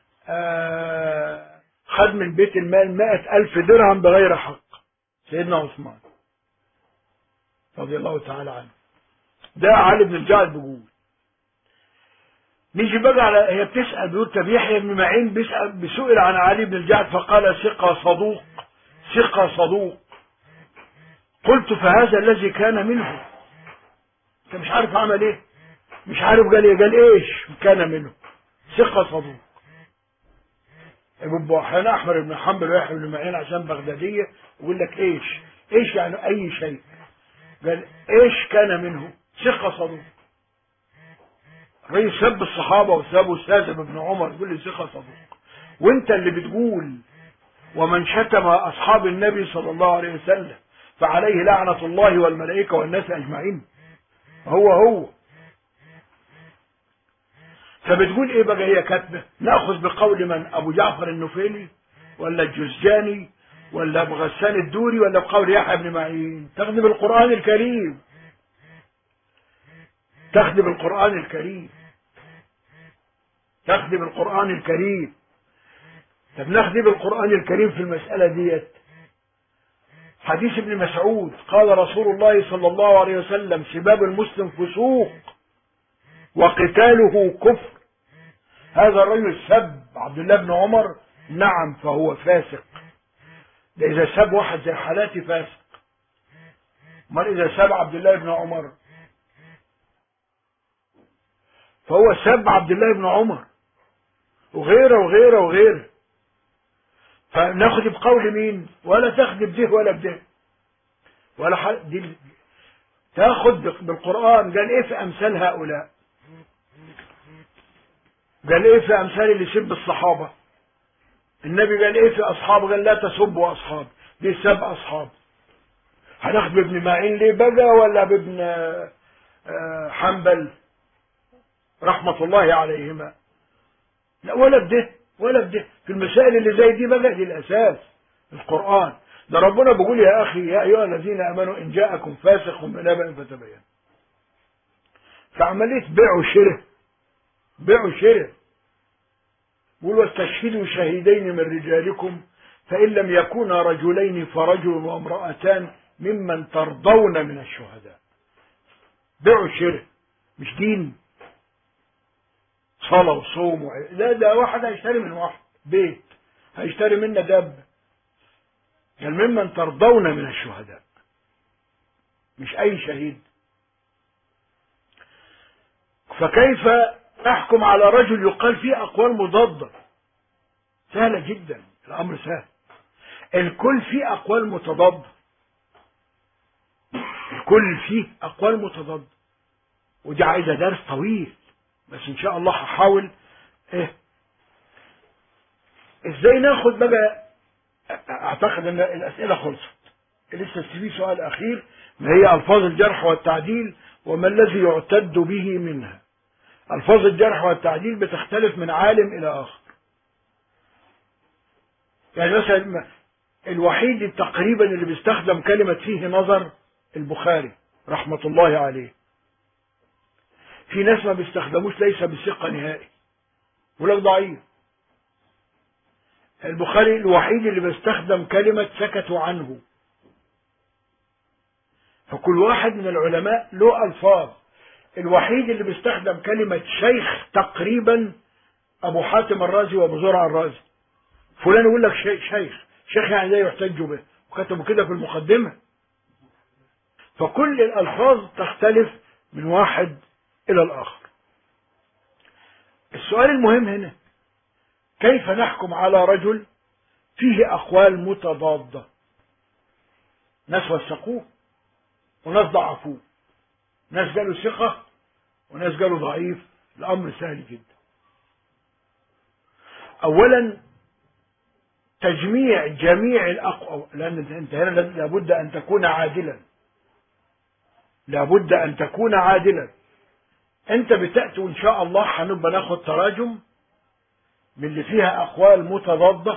آه خد من بيت المال مائة ألف درهم بغير حق سيدنا عثمان رضي الله تعالى عنه ده علي بن الجعد بيقول نيجي بقى على هي بتسأل بيقول طب يحيى بن معين بيسأل بسئل عن علي بن الجعد فقال ثقة صدوق ثقة صدوق قلت فهذا الذي كان منه انت مش عارف عمل ايه مش عارف قال ايه قال ايش كان منه ثقة صدوق ابو احيانا احمد بن حنبل ويحيى بن معين عشان بغداديه يقول لك ايش ايش يعني اي شيء قال ايش كان منه ثقه صدوق الرئيس سب الصحابه وساب استاذ ابن عمر يقول لي ثقه صدوق وانت اللي بتقول ومن شتم اصحاب النبي صلى الله عليه وسلم فعليه لعنه الله والملائكه والناس اجمعين هو هو فبتقول ايه بقى هي كاتبه ناخذ بقول من ابو جعفر النفيلي ولا الجزجاني ولا ابو غسان الدوري ولا بقول يحيى بن معين تاخذ بالقران الكريم تاخذ بالقران الكريم تاخذ بالقران الكريم طب ناخذ بالقران الكريم في المساله ديت حديث ابن مسعود قال رسول الله صلى الله عليه وسلم سباب المسلم فسوق وقتاله كفر هذا الرجل سب عبد الله بن عمر نعم فهو فاسق ده إذا سب واحد زي حالاتي فاسق امال إذا سب عبد الله بن عمر فهو سب عبد الله بن عمر وغيره وغيره وغيره فناخد بقول مين ولا تاخد بده ولا بده ولا حل دي تاخد بالقرآن قال ايه في امثال هؤلاء قال ايه في امثال اللي يسب الصحابة النبي قال ايه في اصحابه قال لا تسبوا اصحاب دي سب اصحاب هناخد بابن معين ليه بقى ولا بابن حنبل رحمة الله عليهما لا ولا بده ولا بده في المسائل اللي زي دي بقى دي الاساس القرآن ده ربنا بيقول يا اخي يا ايها الذين امنوا ان جاءكم فاسق بنبأ فتبين فعمليه بيع وشراء بيع وشراء بيقول واستشهدوا شهيدين من رجالكم فإن لم يكونا رجلين فرجل وامرأتان ممن ترضون من الشهداء بيع وشراء مش دين صلاة وصوم وع... لا ده واحد هيشتري من واحد بيت هيشتري منا دابة قال ممن ترضون من الشهداء مش أي شهيد فكيف نحكم على رجل يقال فيه أقوال مضادة سهلة جدا الأمر سهل الكل فيه أقوال متضادة الكل فيه أقوال متضادة ودي عايزة درس طويل بس إن شاء الله هحاول إيه إزاي ناخد بقى اعتقد ان الاسئله خلصت لسه في سؤال اخير ما هي الفاظ الجرح والتعديل وما الذي يعتد به منها الفاظ الجرح والتعديل بتختلف من عالم الى اخر يعني مثلا الوحيد تقريبا اللي بيستخدم كلمة فيه نظر البخاري رحمة الله عليه في ناس ما بيستخدموش ليس بثقة نهائي ولك ضعيف البخاري الوحيد اللي بيستخدم كلمة سكتوا عنه فكل واحد من العلماء له ألفاظ الوحيد اللي بيستخدم كلمة شيخ تقريبا أبو حاتم الرازي وأبو زرع الرازي فلان يقول لك شيخ شيخ يعني لا يحتج به وكتبوا كده في المقدمة فكل الألفاظ تختلف من واحد إلى الآخر السؤال المهم هنا كيف نحكم على رجل فيه أقوال متضادة ناس وثقوه وناس ضعفوه ناس قالوا ثقة وناس قالوا ضعيف الأمر سهل جدا أولا تجميع جميع الأقوى لأن أنت هنا لابد أن تكون عادلا لابد أن تكون عادلا أنت بتأتي وإن شاء الله هنبقى ناخد تراجم من اللي فيها أقوال متضادة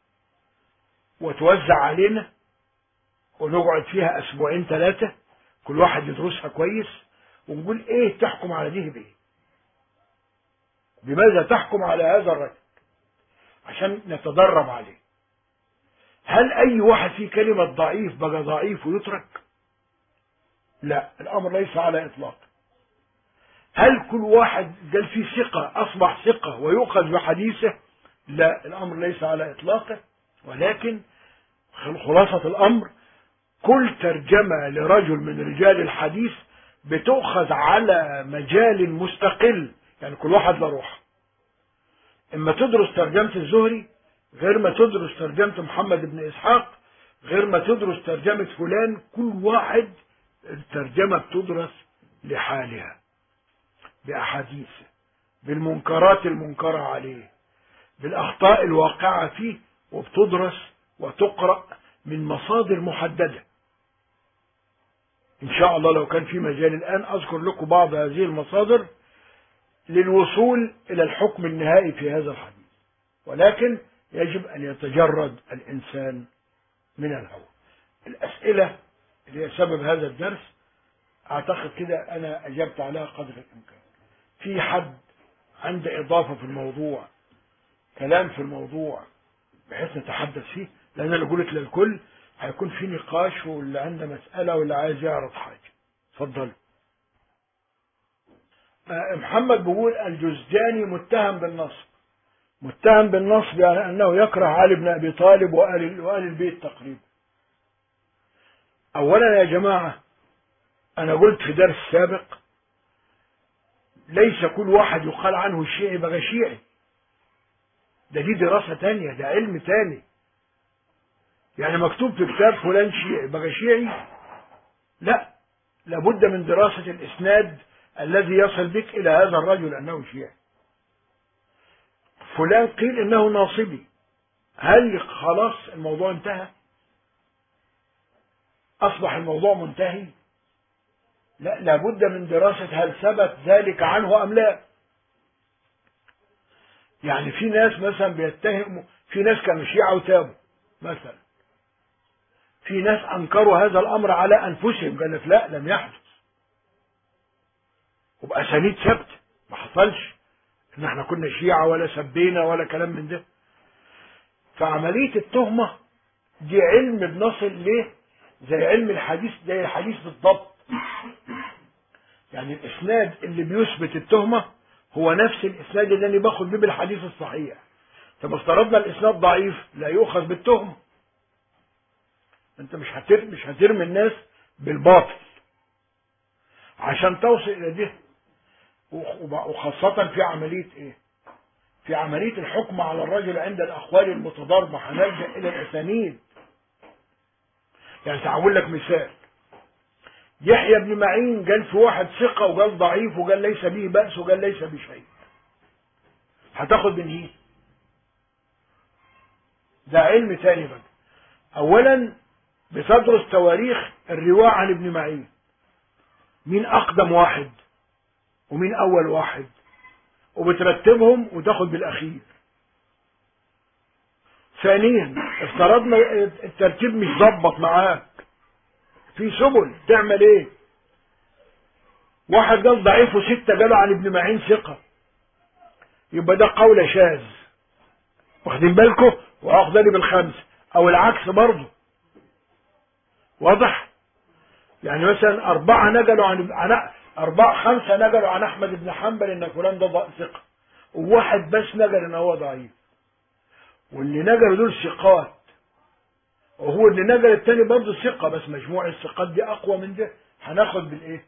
وتوزع علينا ونقعد فيها أسبوعين ثلاثة كل واحد يدرسها كويس ونقول إيه تحكم على دي بإيه بماذا تحكم على هذا الرجل عشان نتدرب عليه هل أي واحد فيه كلمة ضعيف بقى ضعيف ويترك لا الأمر ليس على إطلاق هل كل واحد قال فيه ثقة أصبح ثقة ويؤخذ بحديثه لا الأمر ليس على إطلاقه ولكن خلاصة الأمر كل ترجمة لرجل من رجال الحديث بتؤخذ على مجال مستقل يعني كل واحد له روح اما تدرس ترجمة الزهري غير ما تدرس ترجمة محمد بن إسحاق غير ما تدرس ترجمة فلان كل واحد الترجمة بتدرس لحالها بأحاديثه بالمنكرات المنكرة عليه بالأخطاء الواقعة فيه وبتدرس وتقرأ من مصادر محددة إن شاء الله لو كان في مجال الآن أذكر لكم بعض هذه المصادر للوصول إلى الحكم النهائي في هذا الحديث ولكن يجب أن يتجرد الإنسان من الهوى الأسئلة اللي هي سبب هذا الدرس أعتقد كده أنا أجبت عليها قدر الإمكان في حد عنده إضافة في الموضوع كلام في الموضوع بحيث نتحدث فيه لأن أنا قلت للكل هيكون في نقاش واللي عنده مسألة واللي عايز يعرض حاجة اتفضل محمد بيقول الجزجاني متهم بالنصب متهم بالنصب يعني أنه يكره علي بن أبي طالب وآل, وآل البيت تقريبا أولا يا جماعة أنا قلت في درس سابق ليس كل واحد يقال عنه شيعي بقى شيعي ده دي دراسة تانية ده علم تاني يعني مكتوب في كتاب فلان شيعي بقى شيعي لا لابد من دراسة الإسناد الذي يصل بك إلى هذا الرجل أنه شيعي فلان قيل إنه ناصبي هل خلاص الموضوع انتهى أصبح الموضوع منتهي لا لابد من دراسة هل ثبت ذلك عنه أم لا يعني في ناس مثلا بيتهموا في ناس كانوا شيعة وتابوا مثلا في ناس أنكروا هذا الأمر على أنفسهم قال لك لا لم يحدث وبأسانيد ثبت ما حصلش ان احنا كنا شيعة ولا سبينا ولا كلام من ده فعملية التهمة دي علم بنصل ليه زي علم الحديث زي الحديث بالضبط يعني الاسناد اللي بيثبت التهمة هو نفس الاسناد اللي انا باخد بيه بالحديث الصحيح طب افترضنا الاسناد ضعيف لا يؤخذ بالتهمة انت مش هترمي مش هترمي الناس بالباطل عشان توصل الى ده وخاصة في عملية ايه في عملية الحكم على الرجل عند الأقوال المتضاربة هنلجأ إلى الأسانيد يعني تعول لك مثال يحيى بن معين قال في واحد ثقة وقال ضعيف وقال ليس به بأس وقال ليس بشيء هتاخد من ايه ده علم تاني بقى اولا بتدرس تواريخ الرواة عن ابن معين مين اقدم واحد ومين اول واحد وبترتبهم وتاخد بالاخير ثانيا افترضنا الترتيب مش ظبط معاك في سبل تعمل ايه واحد قال ضعيف وستة قالوا عن ابن معين ثقة يبقى ده قول شاذ واخدين بالكم واخدني بالخمس او العكس برضه واضح يعني مثلا أربعة نقلوا عن عن أربعة خمسة نقلوا عن أحمد بن حنبل إن فلان ده ثقة وواحد بس نقل إن هو ضعيف واللي نقلوا دول ثقات وهو اللي نقل التاني برضه ثقة بس مجموع الثقات دي أقوى من ده هناخد بالإيه؟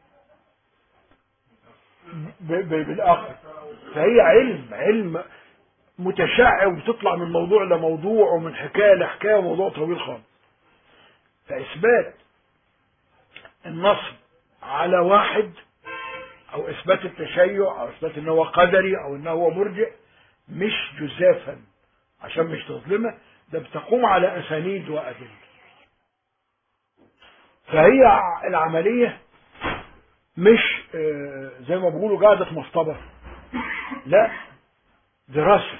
بالآخر فهي علم علم متشعب وتطلع من موضوع لموضوع ومن حكاية لحكاية وموضوع طويل خالص فإثبات النصب على واحد أو إثبات التشيع أو إثبات إن هو قدري أو إن هو مرجع مش جزافا عشان مش تظلمه ده بتقوم على أسانيد وأدلة فهي العملية مش زي ما بيقولوا قاعدة مصطبة لا دراسة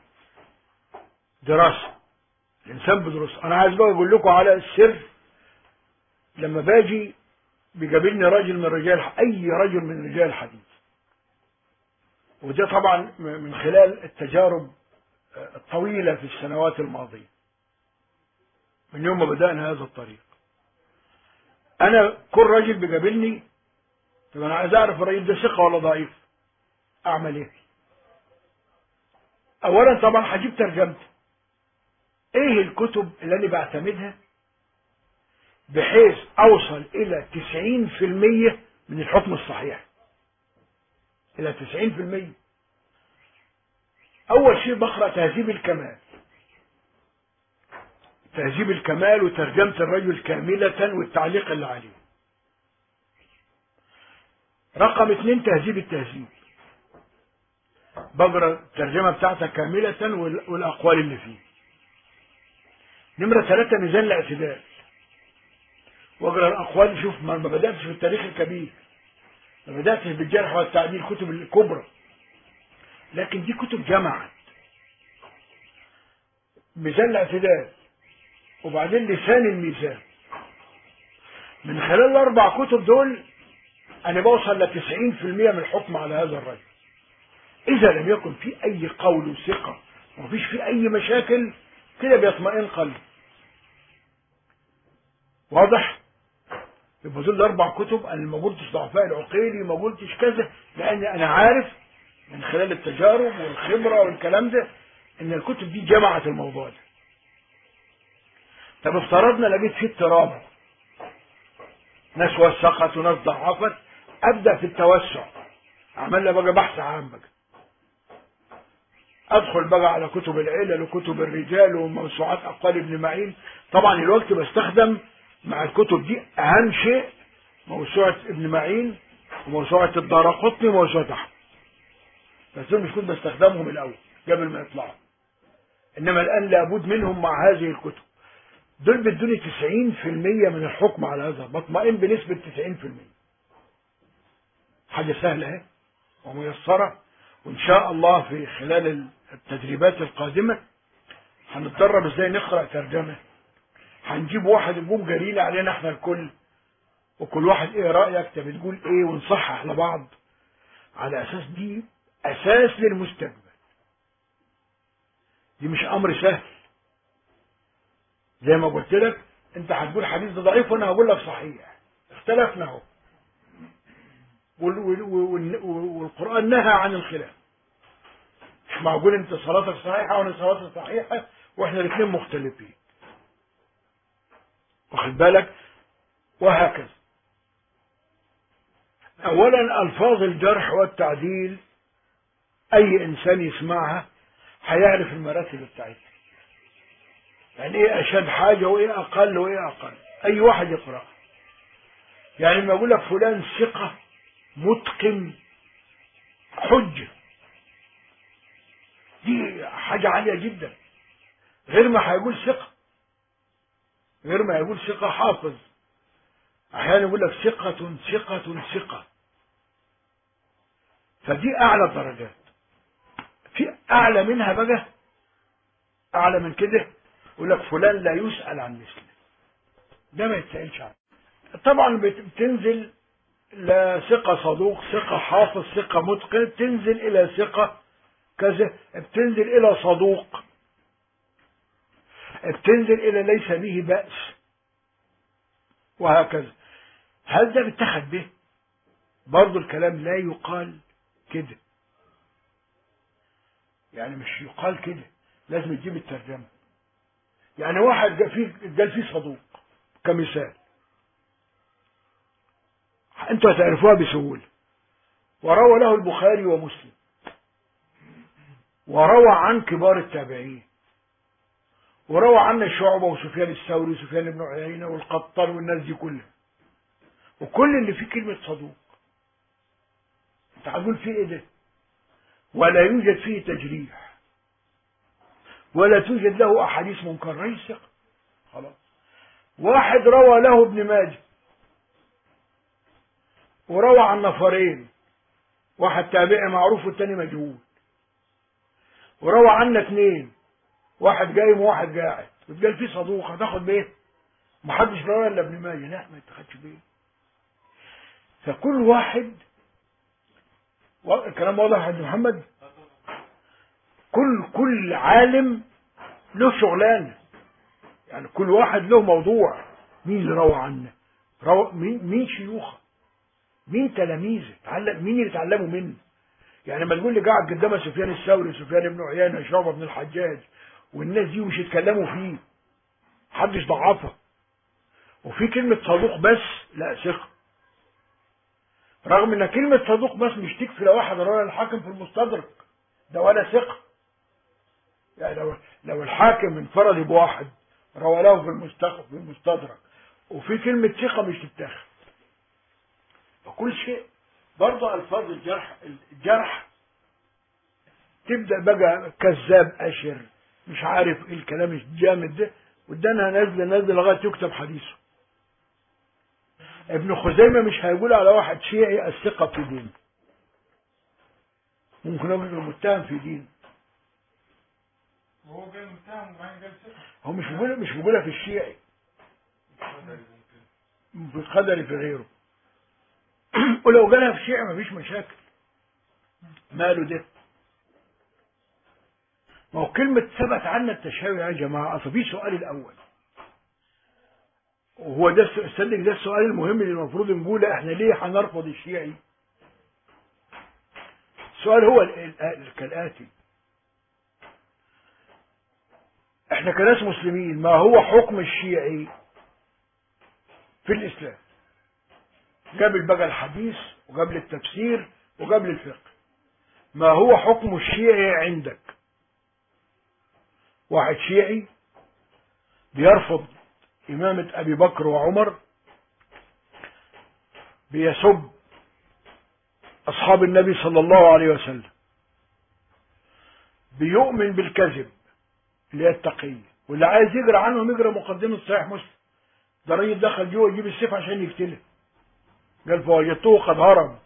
دراسة الإنسان بدرس أنا عايز بقى أقول لكم على السر لما باجي بيقابلني راجل من رجال أي رجل من رجال الحديث وده طبعا من خلال التجارب الطويلة في السنوات الماضية من يوم ما بدأنا هذا الطريق أنا كل راجل بيقابلني طب أنا عايز أعرف الراجل ده ثقة ولا ضعيف أعمل إيه؟ أولا طبعا هجيب ترجمته إيه الكتب اللي أنا بعتمدها بحيث أوصل إلى 90% من الحكم الصحيح إلى 90% أول شيء بقرأ تهذيب الكمال تهذيب الكمال وترجمة الرجل كاملة والتعليق اللي عليه رقم اثنين تهذيب التهذيب بقرا الترجمة بتاعتها كاملة والأقوال اللي فيه نمرة ثلاثة ميزان الاعتدال واقرا الأقوال شوف ما بدأتش في التاريخ الكبير ما بدأتش بالجرح والتعديل الكتب الكبرى لكن دي كتب جمعت ميزان الاعتدال وبعدين لسان الميزان من خلال الأربع كتب دول أنا بوصل ل 90% من الحكم على هذا الرجل إذا لم يكن في أي قول ثقة ومفيش في أي مشاكل كده بيطمئن قلبي واضح؟ يبقى دول الأربع كتب أنا ما قلتش ضعفاء العقيلي ما قلتش كذا لأن أنا عارف من خلال التجارب والخبرة والكلام ده إن الكتب دي جمعت الموضوع ده. طب افترضنا لقيت فيه اضطراب ناس وثقت وناس ضعفت ابدا في التوسع عملنا بقى بحث عام بقى ادخل بقى على كتب العلل وكتب الرجال وموسوعات اقوال ابن معين طبعا الوقت بستخدم مع الكتب دي اهم شيء موسوعة ابن معين وموسوعة الدار قطني وموسوعة احمد بس دول مش كنت بستخدمهم الاول قبل ما يطلعوا انما الان لابد منهم مع هذه الكتب دول بيدوني 90% من الحكم على هذا بطمئن بنسبة 90% حاجة سهلة اهي وميسرة وإن شاء الله في خلال التدريبات القادمة هنتدرب ازاي نقرأ ترجمة هنجيب واحد يقوم جرينا علينا احنا الكل وكل واحد ايه رأيك انت بتقول ايه ونصحح لبعض على اساس دي اساس للمستقبل دي مش امر سهل زي ما قلت لك انت هتقول حديث ده ضعيف وانا هقول لك صحيح اختلفنا اهو والقرآن نهى عن الخلاف مش معقول انت صلاتك صحيحة وانا صلاتي صحيحة واحنا الاثنين مختلفين واخد بالك وهكذا اولا الفاظ الجرح والتعديل اي انسان يسمعها هيعرف المراتب بتاعتها يعني ايه اشد حاجة وايه اقل وايه اقل اي واحد يقرأ يعني لما اقول لك فلان ثقة متقن حجة دي حاجة عالية جدا غير ما هيقول ثقة غير ما يقول ثقة حافظ أحيانا يقول لك ثقة ثقة ثقة فدي أعلى الدرجات في أعلى منها بقى أعلى من كده يقول لك فلان لا يسأل عن مثله ده ما يتسألش عنه طبعا بتنزل لا ثقة صدوق ثقة حافظ ثقة متقن تنزل إلى ثقة كذا بتنزل إلى صدوق بتنزل إلى ليس به بأس وهكذا هل ده بيتخذ به برضو الكلام لا يقال كده يعني مش يقال كده لازم تجيب الترجمة يعني واحد قال فيه قال فيه صدوق كمثال انتوا هتعرفوها بسهولة وروى له البخاري ومسلم وروى عن كبار التابعين وروى عنا شعبة وسفيان الثوري وسفيان بن عيينة والقطان والناس دي كلها وكل اللي فيه كلمة صدوق انت هتقول فيه ايه ده ولا يوجد فيه تجريح ولا توجد له احاديث منكر رئيس ثقة خلاص واحد روى له ابن ماجه وروى عن نفرين واحد تابعي معروف والتاني مجهول وروى عنا اثنين واحد قايم وواحد قاعد وتقال فيه صدوق هتاخد بايه محدش روى الا ابن ماجه لا ما يتاخدش بايه فكل واحد الكلام واضح عند محمد كل كل عالم له شغلانه يعني كل واحد له موضوع مين اللي روى عنه روى مين مين شيوخه مين تلاميذه تعلم مين اللي اتعلموا منه يعني لما تقول لي قاعد قدام سفيان الثوري سفيان بن عيينه شعبه بن الحجاج والناس دي مش يتكلموا فيه محدش ضعفها وفي كلمة صدوق بس لا ثقة رغم ان كلمة صدوق بس مش تكفي لو واحد روى الحاكم في المستدرك ده ولا ثقة يعني لو لو الحاكم انفرد بواحد روى له في المستدرك في المستدرك وفي كلمة ثقة مش تتاخد فكل شيء برضه ألفاظ الجرح الجرح تبدأ بقى كذاب أشر مش عارف ايه الكلام الجامد ده وادانها نازله نازله لغايه يكتب حديثه ابن خزيمة مش هيقول على واحد شيعي الثقة في دين ممكن يقول المتهم في دين وهو جاي متهم وبعدين جاي ثقة هو مش بيقول مش بيقولها في الشيعي في القدر في غيره ولو جالها في الشيعي مفيش مشاكل ماله ده ما هو كلمة ثبت عنا التشابه يا جماعة أصل في سؤال الأول وهو ده الس- صدق ده السؤال المهم اللي المفروض نقوله احنا ليه هنرفض الشيعي السؤال هو ال- ال- ال- كالآتي احنا كناس مسلمين ما هو حكم الشيعي في الإسلام قبل بقى الحديث وقبل التفسير وقبل الفقه ما هو حكم الشيعي عندك واحد شيعي بيرفض إمامة أبي بكر وعمر بيسب أصحاب النبي صلى الله عليه وسلم بيؤمن بالكذب اللي هي التقية واللي عايز يقرا عنهم يقرا مقدمة صحيح مسلم ده راجل دخل جوه يجيب السيف عشان يقتله قال فوجدته قد هرب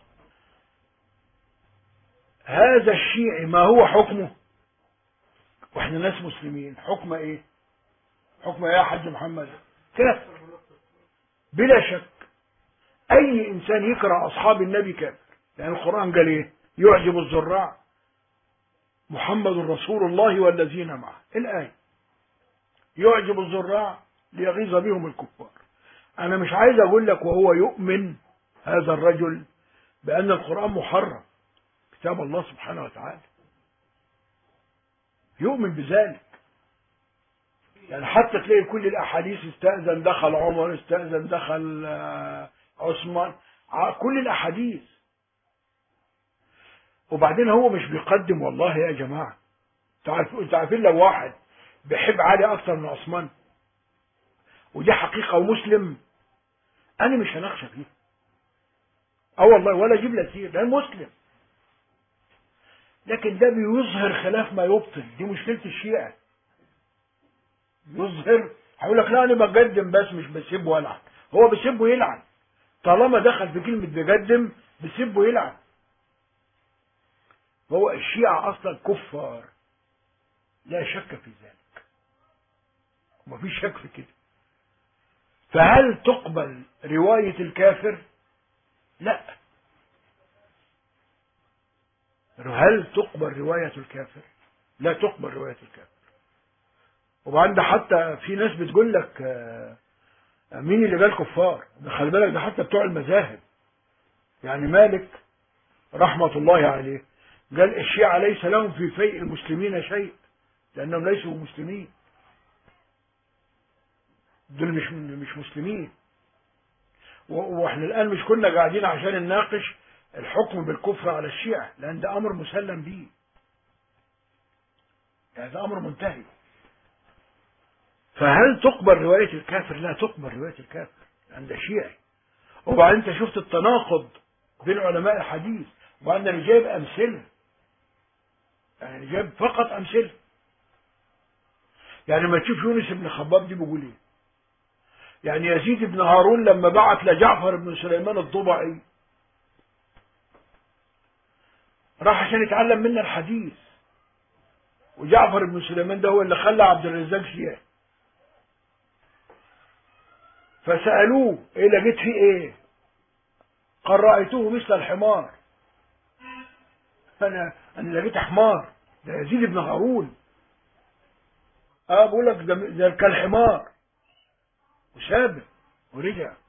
هذا الشيعي ما هو حكمه واحنا ناس مسلمين حكم ايه حكم ايه يا حاج محمد كافر بلا شك اي انسان يكره اصحاب النبي كافر لان القران قال ايه يعجب الزراع محمد رسول الله والذين معه الايه يعجب الزراع ليغيظ بهم الكفار انا مش عايز اقول لك وهو يؤمن هذا الرجل بان القران محرم كتاب الله سبحانه وتعالى يؤمن بذلك يعني حتى تلاقي كل الاحاديث استاذن دخل عمر استاذن دخل آه، عثمان ع- كل الاحاديث وبعدين هو مش بيقدم والله يا جماعه تعرف انتوا عارفين لو واحد بيحب علي اكتر من عثمان ودي حقيقه ومسلم انا مش هناقشك فيه اه والله ولا اجيب لك سير ده مسلم لكن ده بيظهر خلاف ما يبطل دي مشكلة الشيعة يظهر هيقول لك لا انا بقدم بس مش بسيب والعن هو بيسب ويلعن طالما دخل في كلمة بيقدم بيسب ويلعن هو الشيعة اصلا كفار لا شك في ذلك ومفيش شك في كده فهل تقبل رواية الكافر لا هل تقبل رواية الكافر لا تقبل رواية الكافر وبعد حتى في ناس بتقول لك آه، مين اللي قال كفار ده خلي بالك ده حتى بتوع المذاهب يعني مالك رحمة الله عليه قال الشيعة ليس لهم في فيء المسلمين شيء لأنهم ليسوا مسلمين دول مش مش مسلمين و- واحنا الآن مش كنا قاعدين عشان نناقش الحكم بالكفر على الشيعة لأن ده أمر مسلم به يعني ده أمر منتهي فهل تقبل رواية الكافر لا تقبل رواية الكافر عند شيعي وبعدين انت شفت التناقض بين علماء الحديث وبعدين انا جايب امثله يعني جايب فقط امثله يعني ما تشوف يونس بن خباب دي بيقول ايه يعني يزيد بن هارون لما بعت لجعفر بن سليمان الضبعي راح عشان يتعلم منا الحديث وجعفر بن سليمان ده هو اللي خلى عبد الرزاق شيعي فسألوه ايه لقيت فيه ايه قال رأيته مثل الحمار انا انا لقيت حمار ده يزيد بن هارون اه بقول لك ده, ده كالحمار وسابه ورجع